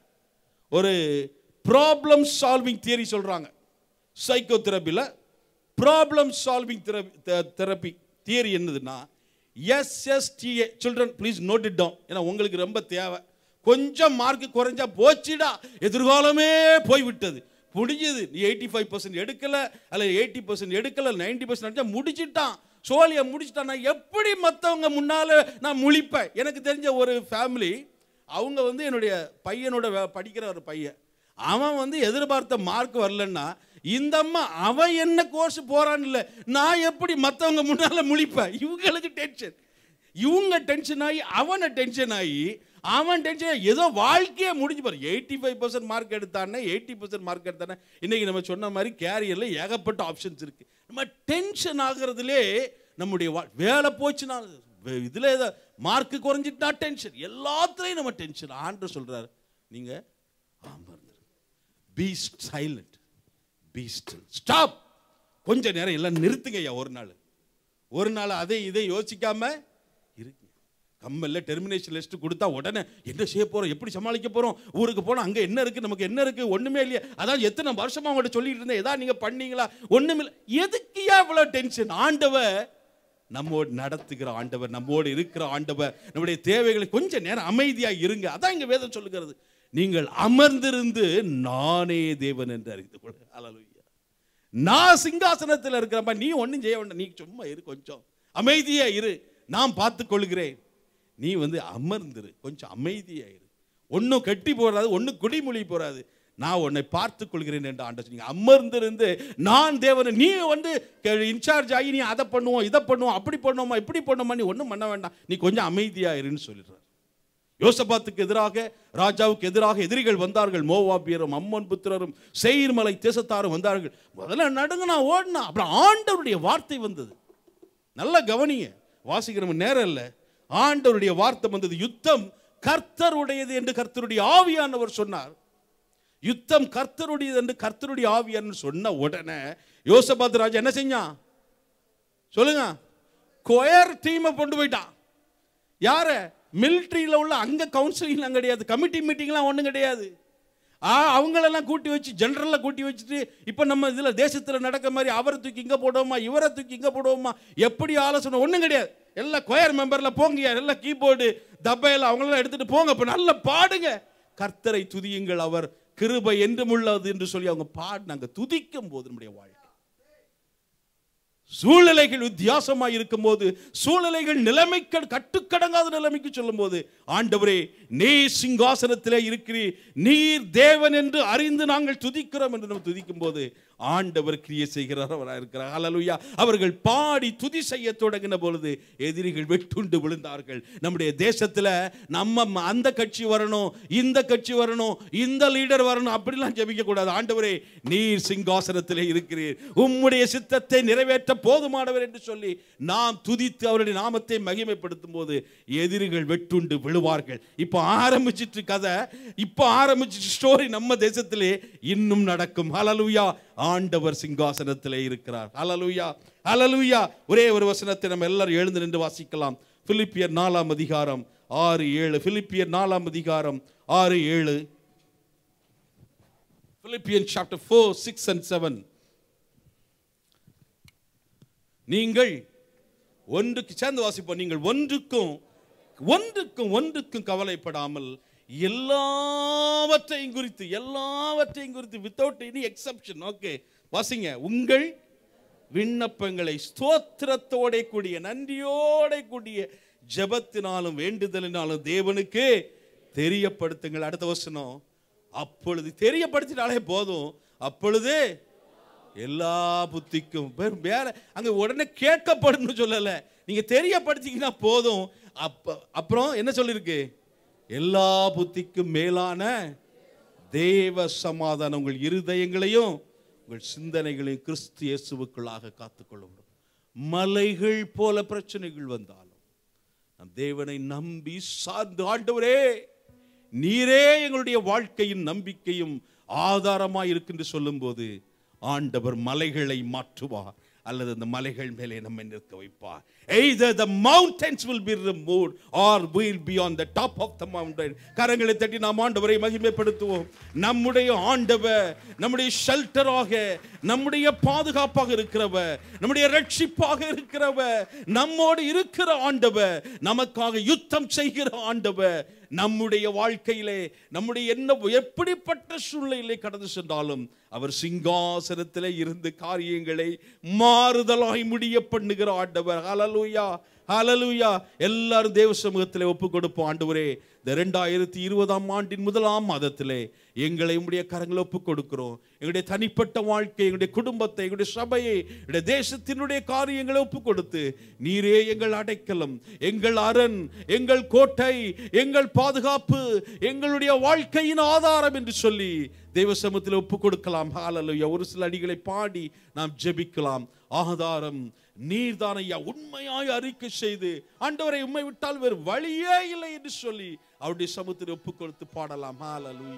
ஒரு ப்ராப்ளம் சால்விங் தியரி சொல்கிறாங்க சைக்கோ தெரப்பியில் ப்ராப்ளம் சால்விங் தெரப்பி தியரி என்னதுன்னா SSTA children please note it down ஏன்னா உங்களுக்கு ரொம்ப தேவை கொஞ்சம் மார்க் குறைஞ்சா போச்சுடா எதிர்காலமே போய்விட்டது முடிஞ்சது நீ எயிட்டி ஃபைவ் பர்சன்ட் எடுக்கல அல்ல எயிட்டி பர்சன்ட் எடுக்கல நைன்டி பர்சன்ட் முடிச்சிட்டான் சோழியை முடிச்சிட்டான் நான் எப்படி மற்றவங்க முன்னால நான் முழிப்பேன் எனக்கு தெரிஞ்ச ஒரு ஃபேமிலி அவங்க வந்து என்னுடைய பையனோட வே- படிக்கிற ஒரு பையன் அவன் வந்து எதிர்பார்த்த மார்க் வரலன்னா இந்த அம்மா அவன் என்ன கோர்ஸ் போறான்னு இல்லை நான் எப்படி மற்றவங்க முன்னால முழிப்பேன் இவங்களுக்கு டென்ஷன் இவங்க டென்ஷன் ஆகி அவனை டென்ஷன் ஆகி அவன் டென்ஷன் ஏதோ வாழ்க்கையே முடிஞ்சு பாரு எயிட்டி ஃபைவ் பர்சன்ட் மார்க் எடுத்தானே எயிட்டி பர்சன்ட் மார்க் எடுத்தானே இன்னைக்கு நம்ம சொன்ன மாதிரி கேரியரில் ஏகப்பட்ட ஆப்ஷன்ஸ் இருக்கு நம்ம டென்ஷன் ஆகுறதுலே நம்முடைய வா- வேலை போச்சுன்னா இதில் ஏதோ மார்க் குறைஞ்சிட்டா டென்ஷன் எல்லாத்துலேயும் நம்ம டென்ஷன் ஆண்டு சொல்றாரு நீங்க அமர்ந்து be silent be still stop கொஞ்ச நேரம் எல்லாம் நிறுத்துங்க ஐயா ஒரு நாள் ஒரு நாள் அதை இதை யோசிக்காம இருக்கு கம்மல்ல டெர்மினேஷன் லிஸ்ட் கொடுத்தா உடனே என்ன செய்ய போறோம் எப்படி சமாளிக்க போறோம் ஊருக்கு போனா அங்க என்ன இருக்கு நமக்கு என்ன இருக்கு ஒண்ணுமே இல்லையா அதான் எத்தனை வருஷமா அவங்கள்ட்ட சொல்லிட்டு இருந்தேன் ஏதாவது நீங்க பண்ணீங்களா ஒண்ணுமில்ல எதுக்குயா இவ்வளவு டென்ஷன் ஆண்டவர் நம்மோடு நடத்துகிற ஆண்டவர் நம்மோடு இருக்கிற ஆண்டவர் நம்முடைய தேவைகளை கொஞ்சம் நேரம் அமைதியா இருங்க அதான் இங்க வேதம் சொல்லுகிறது நீங்கள் அமர்ந்திருந்து நானே தேவன் என்று அறிந்து கொள்ள அல்லேலூயா நான் சிங்காசனத்தில் இருக்கிறப்ப நீ ஒன்றும் செய்ய வேண்டாம் நீ சும்மா இரு கொஞ்சம் அமைதியா இரு நான் பார்த்து கொள்கிறேன் நீ வந்து அமர்ந்திரு கொஞ்சம் அமைதியா இரு ஒன்றும் கட்டி போறாது ஒன்றும் குடிமொழி போறாது நான் உன்னை பார்த்து கொள்கிறேன் என்று ஆண்ட சொன்னீங்க அமர்ந்திருந்து நான் தேவன் நீ வந்து இன்சார்ஜ் ஆகி நீ அதை பண்ணுவோம் இதை பண்ணுவோம் அப்படி பண்ணுவோமா இப்படி பண்ணுவோமா நீ ஒன்றும் பண்ண வேண்டாம் நீ கொஞ்சம் அமைதியா இருன்னு சொல்லிடுறார் யோசபாத்துக்கு எதிராக ராஜாவுக்கு எதிராக எதிரிகள் வந்தார்கள் மோவாபியரும் அம்மன் புத்திரரும் செயிர் மலை தேசத்தாரும் வந்தார்கள் முதல்ல நடுங்கனா ஓடினா அப்புறம் ஆண்டவருடைய வார்த்தை வந்தது நல்ல கவனிய வாசிக்கிற நேரம் இல்லை ஆண்டவருடைய வார்த்தை வந்தது யுத்தம் கர்த்தருடையது என்று கர்த்தருடைய ஆவியானவர் சொன்னார் யுத்தம் கர்த்தருடையது என்று கர்த்தருடைய ஆவியான்னு சொன்ன உடனே யோசபாத் ராஜா என்ன செஞ்சான் சொல்லுங்க கொயர் டீமை கொண்டு போயிட்டான் யார மிலிட்ரியில் உள்ள அங்க கவுன்சிலிங்லாம் கிடையாது கமிட்டி மீட்டிங்லாம் ஒன்றும் கிடையாது ஆ அவங்களெல்லாம் கூட்டி வச்சு ஜெனரலாக கூட்டி வச்சுட்டு இப்போ நம்ம இதில் தேசத்தில் நடக்க மாதிரி அவரை தூக்கி இங்கே போடுவோமா இவரை தூக்கி இங்கே போடுவோமா எப்படி ஆலோசனை ஒன்றும் கிடையாது எல்லாம் கொயர் மெம்பரில் போங்க எல்லாம் கீபோர்டு தப்பையில் அவங்களெல்லாம் எடுத்துகிட்டு போங்க இப்போ நல்லா பாடுங்க கர்த்தரை துதியுங்கள் அவர் கிருபை என்றும் உள்ளது என்று சொல்லி அவங்க பாடினாங்க துதிக்கும் போது நம்முடைய வாழ்க்கை சூழ்நிலைகள் வித்தியாசமாக இருக்கும்போது சூழ்நிலைகள் நிலைமைக்கு கட்டுக்கடங்காத நிலைமைக்கு சொல்லும்போது ஆண்டவரே நீ சிங்காசனத்திலே இருக்கிறீர் நீர் தேவன் என்று அறிந்து நாங்கள் துதிக்கிறோம் என்று நம்ம துதிக்கும் போது ஆண்டவர் கிரியை செய்கிறார் அவராக இருக்கிறார் ஹalleluya அவர்கள் பாடி துதி செய்ய தொடங்கின பொழுது எதிரிகள் வெட்டுண்டு விழுந்தார்கள் நம்முடைய தேசத்தில் நம்ம ம- அந்த கட்சி வரணும் இந்த கட்சி வரணும் இந்த லீடர் வரணும் அப்படிலாம் ஜெபிக்க கூடாது ஆண்டவரே நீர் சிங்காசனத்திலே இருக்கிறீர் உம்முடைய சித்தத்தை நிறைவேற்ற போதுமானவர் என்று சொல்லி நாம் துதித்து அவருடைய நாமத்தை மகிமைப்படுத்தும் போது எதிரிகள் வெட்டுண்டு விழுவார்கள் இப்போ ஆரம்பிச்சிட்டு கதை இப்போ ஆரம்பிச்சிட்டு ஸ்டோரி நம்ம தேசத்திலே இன்னும் நடக்கும் ஹalleluya ஆண்டவர் சிங்காசனத்திலே இருக்கிறார் ஹalleluya ஹalleluya ஒரே ஒரு வசனத்தை நம்ம எல்லாரும் எழுந்து நின்று வாசிக்கலாம் பிலிப்பியர் நாலாம் அதிகாரம் ஆறு ஏழு பிலிப்பியர் நாலாம் அதிகாரம் ஆறு ஏழு Philippian chapter four six and seven நீங்கள் ஒன்றுக்கு சேர்ந்து வாசிப்போம் நீங்கள் ஒன்றுக்கும் ஒன்றுக்கும் ஒன்றுக்கும் கவலைப்படாமல் எல்லாவற்றையும் குறித்து எல்லாவற்றையும் குறித்து வித்தவுட் எனி எக்ஸப்ஷன் ஓகே வாசிங்க உங்கள் விண்ணப்பங்களை ஸ்தோத்திரத்தோட கூடிய நன்றியோட கூடிய ஜெபத்தினாலும் வேண்டுதலினாலும் தேவனுக்கு தெரியப்படுத்துங்கள் அடுத்த வசனம் அப்பொழுது தெரியப்படுத்தினாலே போதும் அப்பொழுது எல்லா புத்திக்கும் வேற- வேற அங்க உடனே கேட்கப்படும்னு சொல்லல நீங்க தெரியப்படுத்திக்கினா போதும் அப்ப அப்புறம் என்ன சொல்லிருக்கு எல்லா புத்திக்கும் மேலான தேவ சமாதானம் உங்கள் இருதயங்களையும் உங்கள் சிந்தனைகளையும் கிறிஸ்து இயேசுவுக்குள்ளாக காத்துக்கொள்ளும் மலைகள் போல பிரச்சனைகள் வந்தாலும் நம் தேவனை நம்பி சார்ந்து ஆண்டவரே நீரே எங்களுடைய வாழ்க்கையின் நம்பிக்கையும் ஆதாரமாய் இருக்குன்னு சொல்லும்போது ஆண்டவர் மலைகளை மாற்றுவார் அல்லது அந்த மலைகள் மேலே நம்மை நிற்க வைப்பார் either the mountains will be removed or we'll be on the top of the mountain கரங்களை தட்டி நாம் ஆண்டவரை மகிமைப்படுத்துவோம் நம்முடைய ஆண்டவர் நம்முடைய ஷெல்டராக நம்முடைய பாதுகாப்பாக இருக்கிறவர் நம்முடைய ரட்சிப்பாக இருக்கிறவர் நம்மோடு இருக்கிற ஆண்டவர் நமக்காக யுத்தம் செய்கிற ஆண்டவர் நம்முடைய வாழ்க்கையிலே நம்முடைய என்ன எப்படிப்பட்ட சூழ்நிலையிலே கடந்து சென்றாலும் அவர் சிங்காசனத்திலே இருந்து காரியங்களை மாறுதலாய் முடிய பண்ணுகிற ஆண்டவர் ஹalleluya ஹalleluya எல்லாரும் தேவ சமூகத்திலே ஒப்பு கொடுப்போம் ஆண்டவரே இந்த ரெண்டாயிரத்தி இருபதாம் ஆண்டின் முதலாம் மாதத்திலே எங்களை உம்முடைய கரங்களை ஒப்பு கொடுக்கிறோம் எங்களுடைய தனிப்பட்ட வாழ்க்கை எங்களுடைய குடும்பத்தை எங்களுடைய சபையை எங்களுடைய தேசத்தினுடைய காரியங்களை ஒப்பு கொடுத்து நீரே எங்கள் அடைக்கலம் எங்கள் அரண் எங்கள் கோட்டை எங்கள் பாதுகாப்பு எங்களுடைய வாழ்க்கையின் ஆதாரம் என்று சொல்லி தெய்வ சமூகத்தில் ஒப்பு கொடுக்கலாம் ஹalleluya ஒரு சில அடிகளை பாடி நாம் ஜெபிக்கலாம் ஆதாரம் நீர்தான் ஐயா உண்மையாய் அறிக்கை செய்து ஆண்டவரை உண்மை விட்டால் வேறு வழியே இல்லை என்று சொல்லி அவருடைய சமூகத்தில் ஒப்பு கொடுத்து பாடலாம் ஹalleluya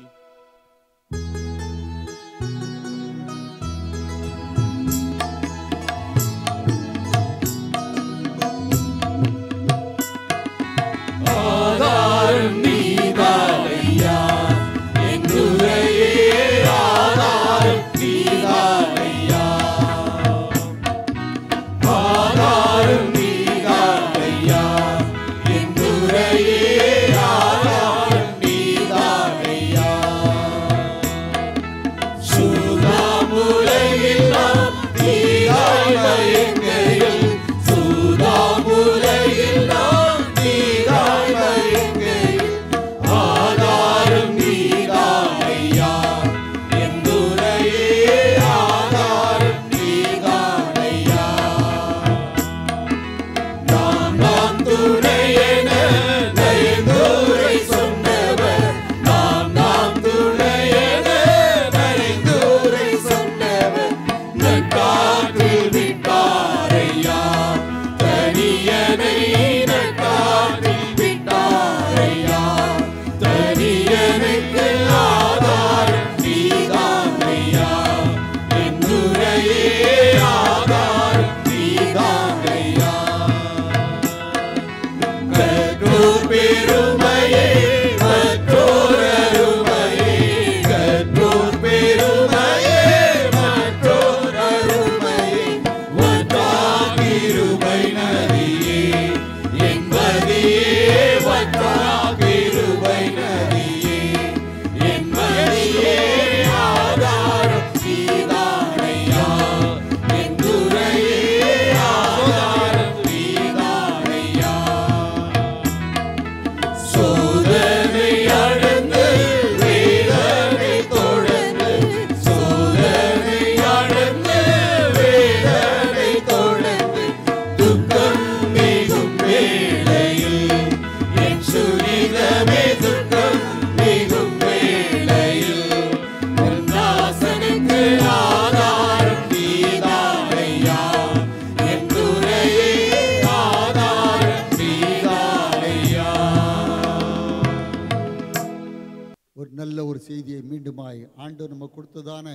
ஒரு செய்தியை மீண்டுமாய் ஆண்டு நம்ம கொடுத்ததான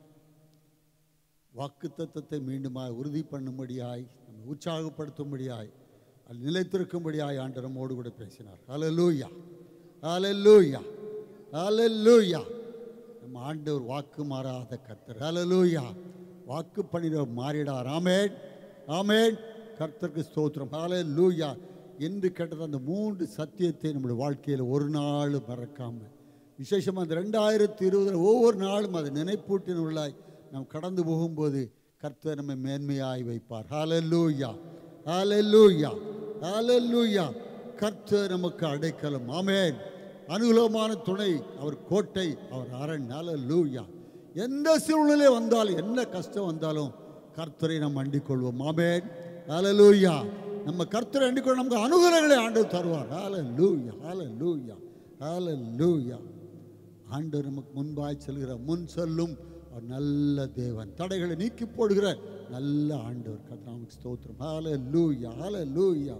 வாக்கு தத்தத்தை மீண்டுமாய் உறுதி பண்ணும்படியாய் நம்மை உற்சாகப்படுத்தும்படியாய் அது நிலைத்திருக்கும்படியாய் ஆண்டு நம்மோடு கூட பேசினார் ஹalleluya ஹalleluya ஹalleluya நம்ம ஆண்டவர் வாக்கு மாறாத கர்த்தர் ஹalleluya வாக்கு பண்ணிட மாறிடார் ஆமென் ஆமென் கர்த்தருக்கு ஸ்தோத்திரம் ஹalleluya என்று கேட்டது அந்த மூன்று சத்தியத்தை நம்முடைய வாழ்க்கையில் ஒரு நாள் மறக்காமல் விசேஷமாக அந்த ரெண்டாயிரத்தி இருபதில் ஒவ்வொரு நாளும் அதை நினைப்பூட்டின் உள்ளாய் நாம் கடந்து போகும்போது கர்த்தர் நம்மை மேன்மையாய் வைப்பார் ஹalleluya ஹalleluya ஹalleluya கர்த்தர் நமக்கு அடைக்கலம் ஆமென் அனுகூலமான துணை அவர் கோட்டை அவர் அரண் ஹalleluya எந்த சூழ்நிலை வந்தாலும் என்ன கஷ்டம் வந்தாலும் கர்த்தரை நாம் அண்டிக் கொள்வோம் ஆமென் ஹalleluya நம்ம கர்த்தரை அண்டிக் கொள்ள நமக்கு அனுகூலங்களை ஆண்டவர் தருவார் ஹalleluya ஹalleluya ஹalleluya ஆண்டவர் நமக்கு முன்பாய் செல்கிற முன் செல்லும் ஒரு நல்ல தேவன் தடைகளை நீக்கி போடுகிற நல்ல ஆண்டவர் கர்த்தராமுக்கு ஸ்தோத்திரம் ஹalleluya ஹalleluya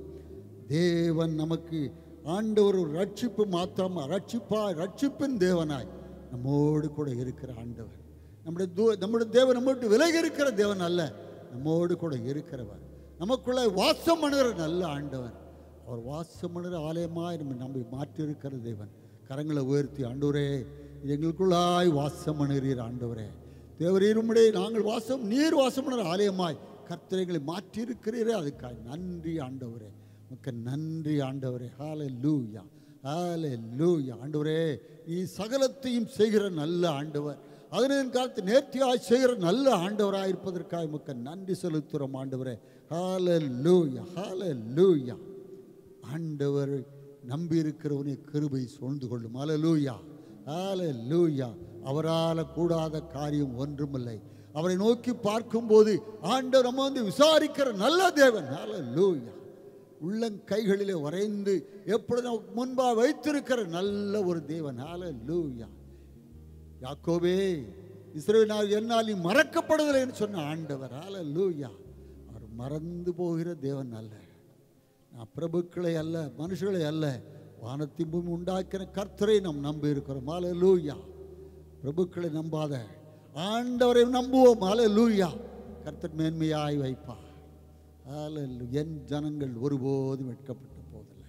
தேவன் நமக்கு ஆண்டவர் ஒரு ரட்சிப்பு மாத்திரமா ரட்சிப்பா ரட்சிப்பின் தேவனாய் நம்மோடு கூட இருக்கிற ஆண்டவர் நம்முடைய தூ நம்முடைய தேவன் நம்ம விட்டு விலகி இருக்கிற தேவன் அல்ல நம்மோடு கூட இருக்கிறவர் நமக்குள்ள வாசம் பண்ணுகிற நல்ல ஆண்டவர் அவர் வாசம் பண்ணுகிற ஆலயமாய் நம்ம நம்பி மாற்றி இருக்கிற தேவன் கரங்களை உயர்த்தி ஆண்டவரே இது எங்களுக்குள்ளாய் வாசம் பண்ணுகிறீர் ஆண்டவரே தேவரீர் உம்முடைய நாங்கள் வாசம் நீர் வாசம் பண்ணுகிற ஆலயமாய் கர்த்தரைகளை மாற்றி இருக்கிறீரே அதுக்காய் நன்றி ஆண்டவரே மிக்க நன்றி ஆண்டவரே ஹாலே லூயா ஹாலே லூயா ஆண்டவரே நீ சகலத்தையும் செய்கிற நல்ல ஆண்டவர் அதனின் காலத்து நேர்த்தியாய் செய்கிற நல்ல ஆண்டவராக இருப்பதற்காக மிக்க நன்றி செலுத்துகிறோம் ஆண்டவரே ஹாலே லூயா ஹாலே லூயா ஆண்டவர் நம்பி இருக்கிறவனை கிருபை சூழ்ந்து கொள்ளும் அலலூயா அலலூயா அவரால் கூடாத காரியம் ஒன்றுமில்லை அவரை நோக்கி பார்க்கும்போது ஆண்டவர் நம்ம வந்து விசாரிக்கிற நல்ல தேவன் அலலூயா உள்ளங்கைகளிலே வரைந்து எப்பொழுது நமக்கு முன்பாக வைத்திருக்கிற நல்ல ஒரு தேவன் அலலூயா யாக்கோபே இஸ்ரேல் என்னால் நீ மறக்கப்படுவதில்லை என்று சொன்ன ஆண்டவர் அலலூயா அவர் மறந்து போகிற தேவன் அல்ல நான் பிரபுக்களை அல்ல மனுஷர்களை அல்ல வானத்தின் பூமி உண்டாக்கின கர்த்தரை நாம் நம்பி இருக்கிறோம் மாலை லூயா பிரபுக்களை நம்பாத ஆண்டவரை நம்புவோம் மாலை லூயா கர்த்தர் மேன்மையாய் வைப்பா என் ஜனங்கள் ஒருபோதும் வெட்கப்பட்டு போவதில்லை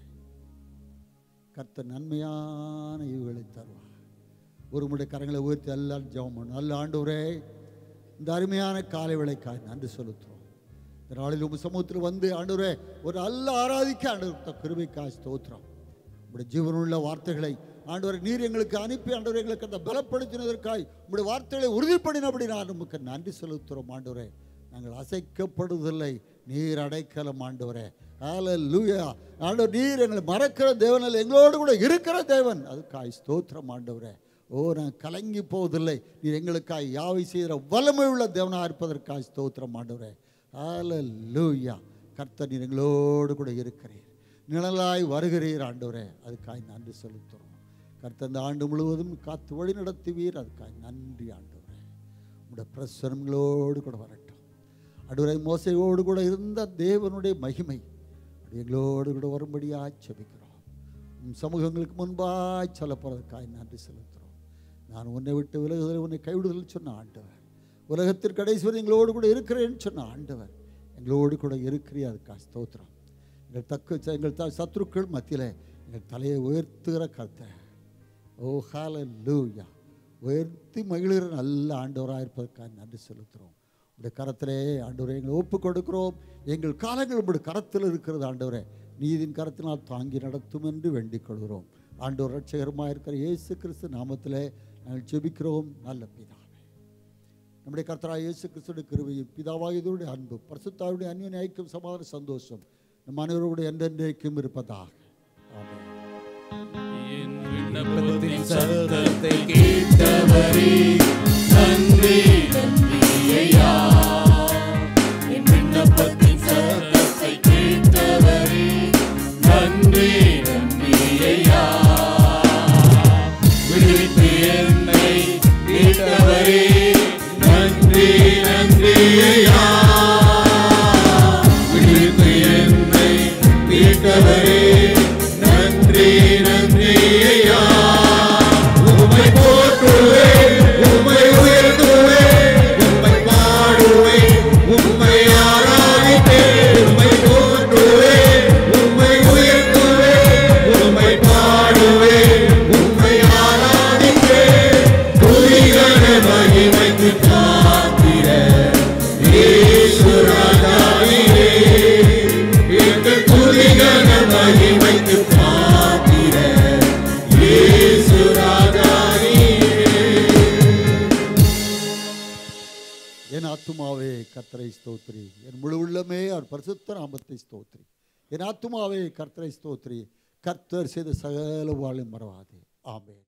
கர்த்தர் நன்மையான ஈவுகளை தருவார் ஒரு முறை கரங்களை உயர்த்தி எல்லாம் ஜெபம் பண்ணும் நல்ல ஆண்டவரே இந்த அருமையான காலை விளைக்காய் நன்றி செலுத்துறோம் இந்த நாளில் உங்கள் சமூகத்தில் வந்து ஆண்டவரே ஒரு அல்ல ஆராதிக்க ஆண்டவர் கிருபைக்காய் ஸ்தோத்திரம் உங்களுடைய ஜீவனுள்ள வார்த்தைகளை ஆண்டவரை நீர் எங்களுக்கு அனுப்பி ஆண்டவர் எங்களுக்கு அந்த பலப்படுத்தினதற்காய் உங்களுடைய வார்த்தைகளை உறுதிப்படினபடி நான் நமக்கு நன்றி செலுத்துகிறோம் ஆண்டவரே நாங்கள் அசைக்கப்படுவதில்லை நீர் அடைக்கலம் ஆண்டவரே ஹalleluya ஆண்டவர் நீர் எங்களை மறக்கிற தேவன் அல்ல எங்களோடு கூட இருக்கிற தேவன் அதுக்காய் ஸ்தோத்திரம் ஆண்டவரே ஓ நான் கலங்கி போவதில்லை நீர் எங்களுக்காய் யாவை செய்கிற வல்லமை உள்ள தேவனாக இருப்பதற்காய் ஸ்தோத்திரம் ஆண்டவரே ஹalleluya கர்த்தர் நீர் எங்களோடு கூட இருக்கிறீர் நிழலாய் வருகிறீர் ஆண்டவரே அதுக்காய் நன்றி செலுத்துகிறோம் கர்த்தர் இந்த ஆண்டு முழுவதும் காத்து வழி நடத்துவீர் அதுக்காய் நன்றி ஆண்டவரே உங்களுடைய பிரசனங்களோடு கூட வரட்டும் அடுவரை மோசையோடு கூட இருந்த தேவனுடைய மகிமை அது எங்களோடு கூட வரும்படியாக செபிக்கிறோம் உம் சமூகங்களுக்கு முன்பாய் சொல்ல போகிறதுக்காய் நன்றி செலுத்துகிறோம் நான் உன்னை விட்டு விலகுதல் உன்னை கைவிடுதல் சொன்ன ஆண்டவர் உலகத்திற்கு கடைசி வரை எங்களோடு கூட இருக்கிறேன்னு சொன்ன ஆண்டவர் எங்களோடு கூட இருக்கிறீ அதுக்காக ஸ்தோத்திரம் எங்கள் தக்க எங்கள் த சத்ருக்கள் மத்தியில் எங்கள் தலையை உயர்த்துகிற கருத்தை ஓ ஹால லூயா உயர்த்தி மகிழ்கிற நல்ல ஆண்டவராக இருப்பதற்காக நன்றி செலுத்துகிறோம் உடைய கரத்திலே ஆண்டவரை எங்களை ஒப்பு கொடுக்கிறோம் எங்கள் காலங்கள் உங்களுடைய கரத்தில் இருக்கிறது ஆண்டவரே நீதின் கரத்தினால் தாங்கி நடத்தும் என்று வேண்டிக் கொள்கிறோம் ஆண்டவர் ரட்சகரமாக இருக்கிற இயேசு கிறிஸ்து நாமத்திலே நாங்கள் ஜெபிக்கிறோம் நல்ல பிதாவே நம்முடைய கர்த்தராக இயேசு கிறிஸ்துடைய கிருபையும் பிதாவாகியதோடைய அன்பு பரிசுத்தாவுடைய அந்நியன் ஐக்கியம் சமாதான சந்தோஷம் நம் அனைவரோடு என்றென்றைக்கும் இருப்பதாக ஆமென் என் விண்ணப்பத்தின் சத்தத்தை கேட்டவரே நன்றி நன்றி ஐயா என் விண்ணப்பத்தின் சத்தத்தை கேட்டவரே நன்றி நன்றி ஐயா விடுவித்து என்னை மீட்டவரே நன்றி நன்றி ஐயா விடுவித்து என்னை மீட்டவரே நன்றி நன்றி ஐயா உமை போ ஆத்துமாவே கர்த்தரை ஸ்தோத்ரி என் முழு உள்ளமே அவர் பரிசுத்த நாமத்தை ஸ்தோத்ரி என் ஆத்துமாவே கர்த்தரை ஸ்தோத்ரி கர்த்தர் செய்த சகல வாழும் மறவாதே ஆமென்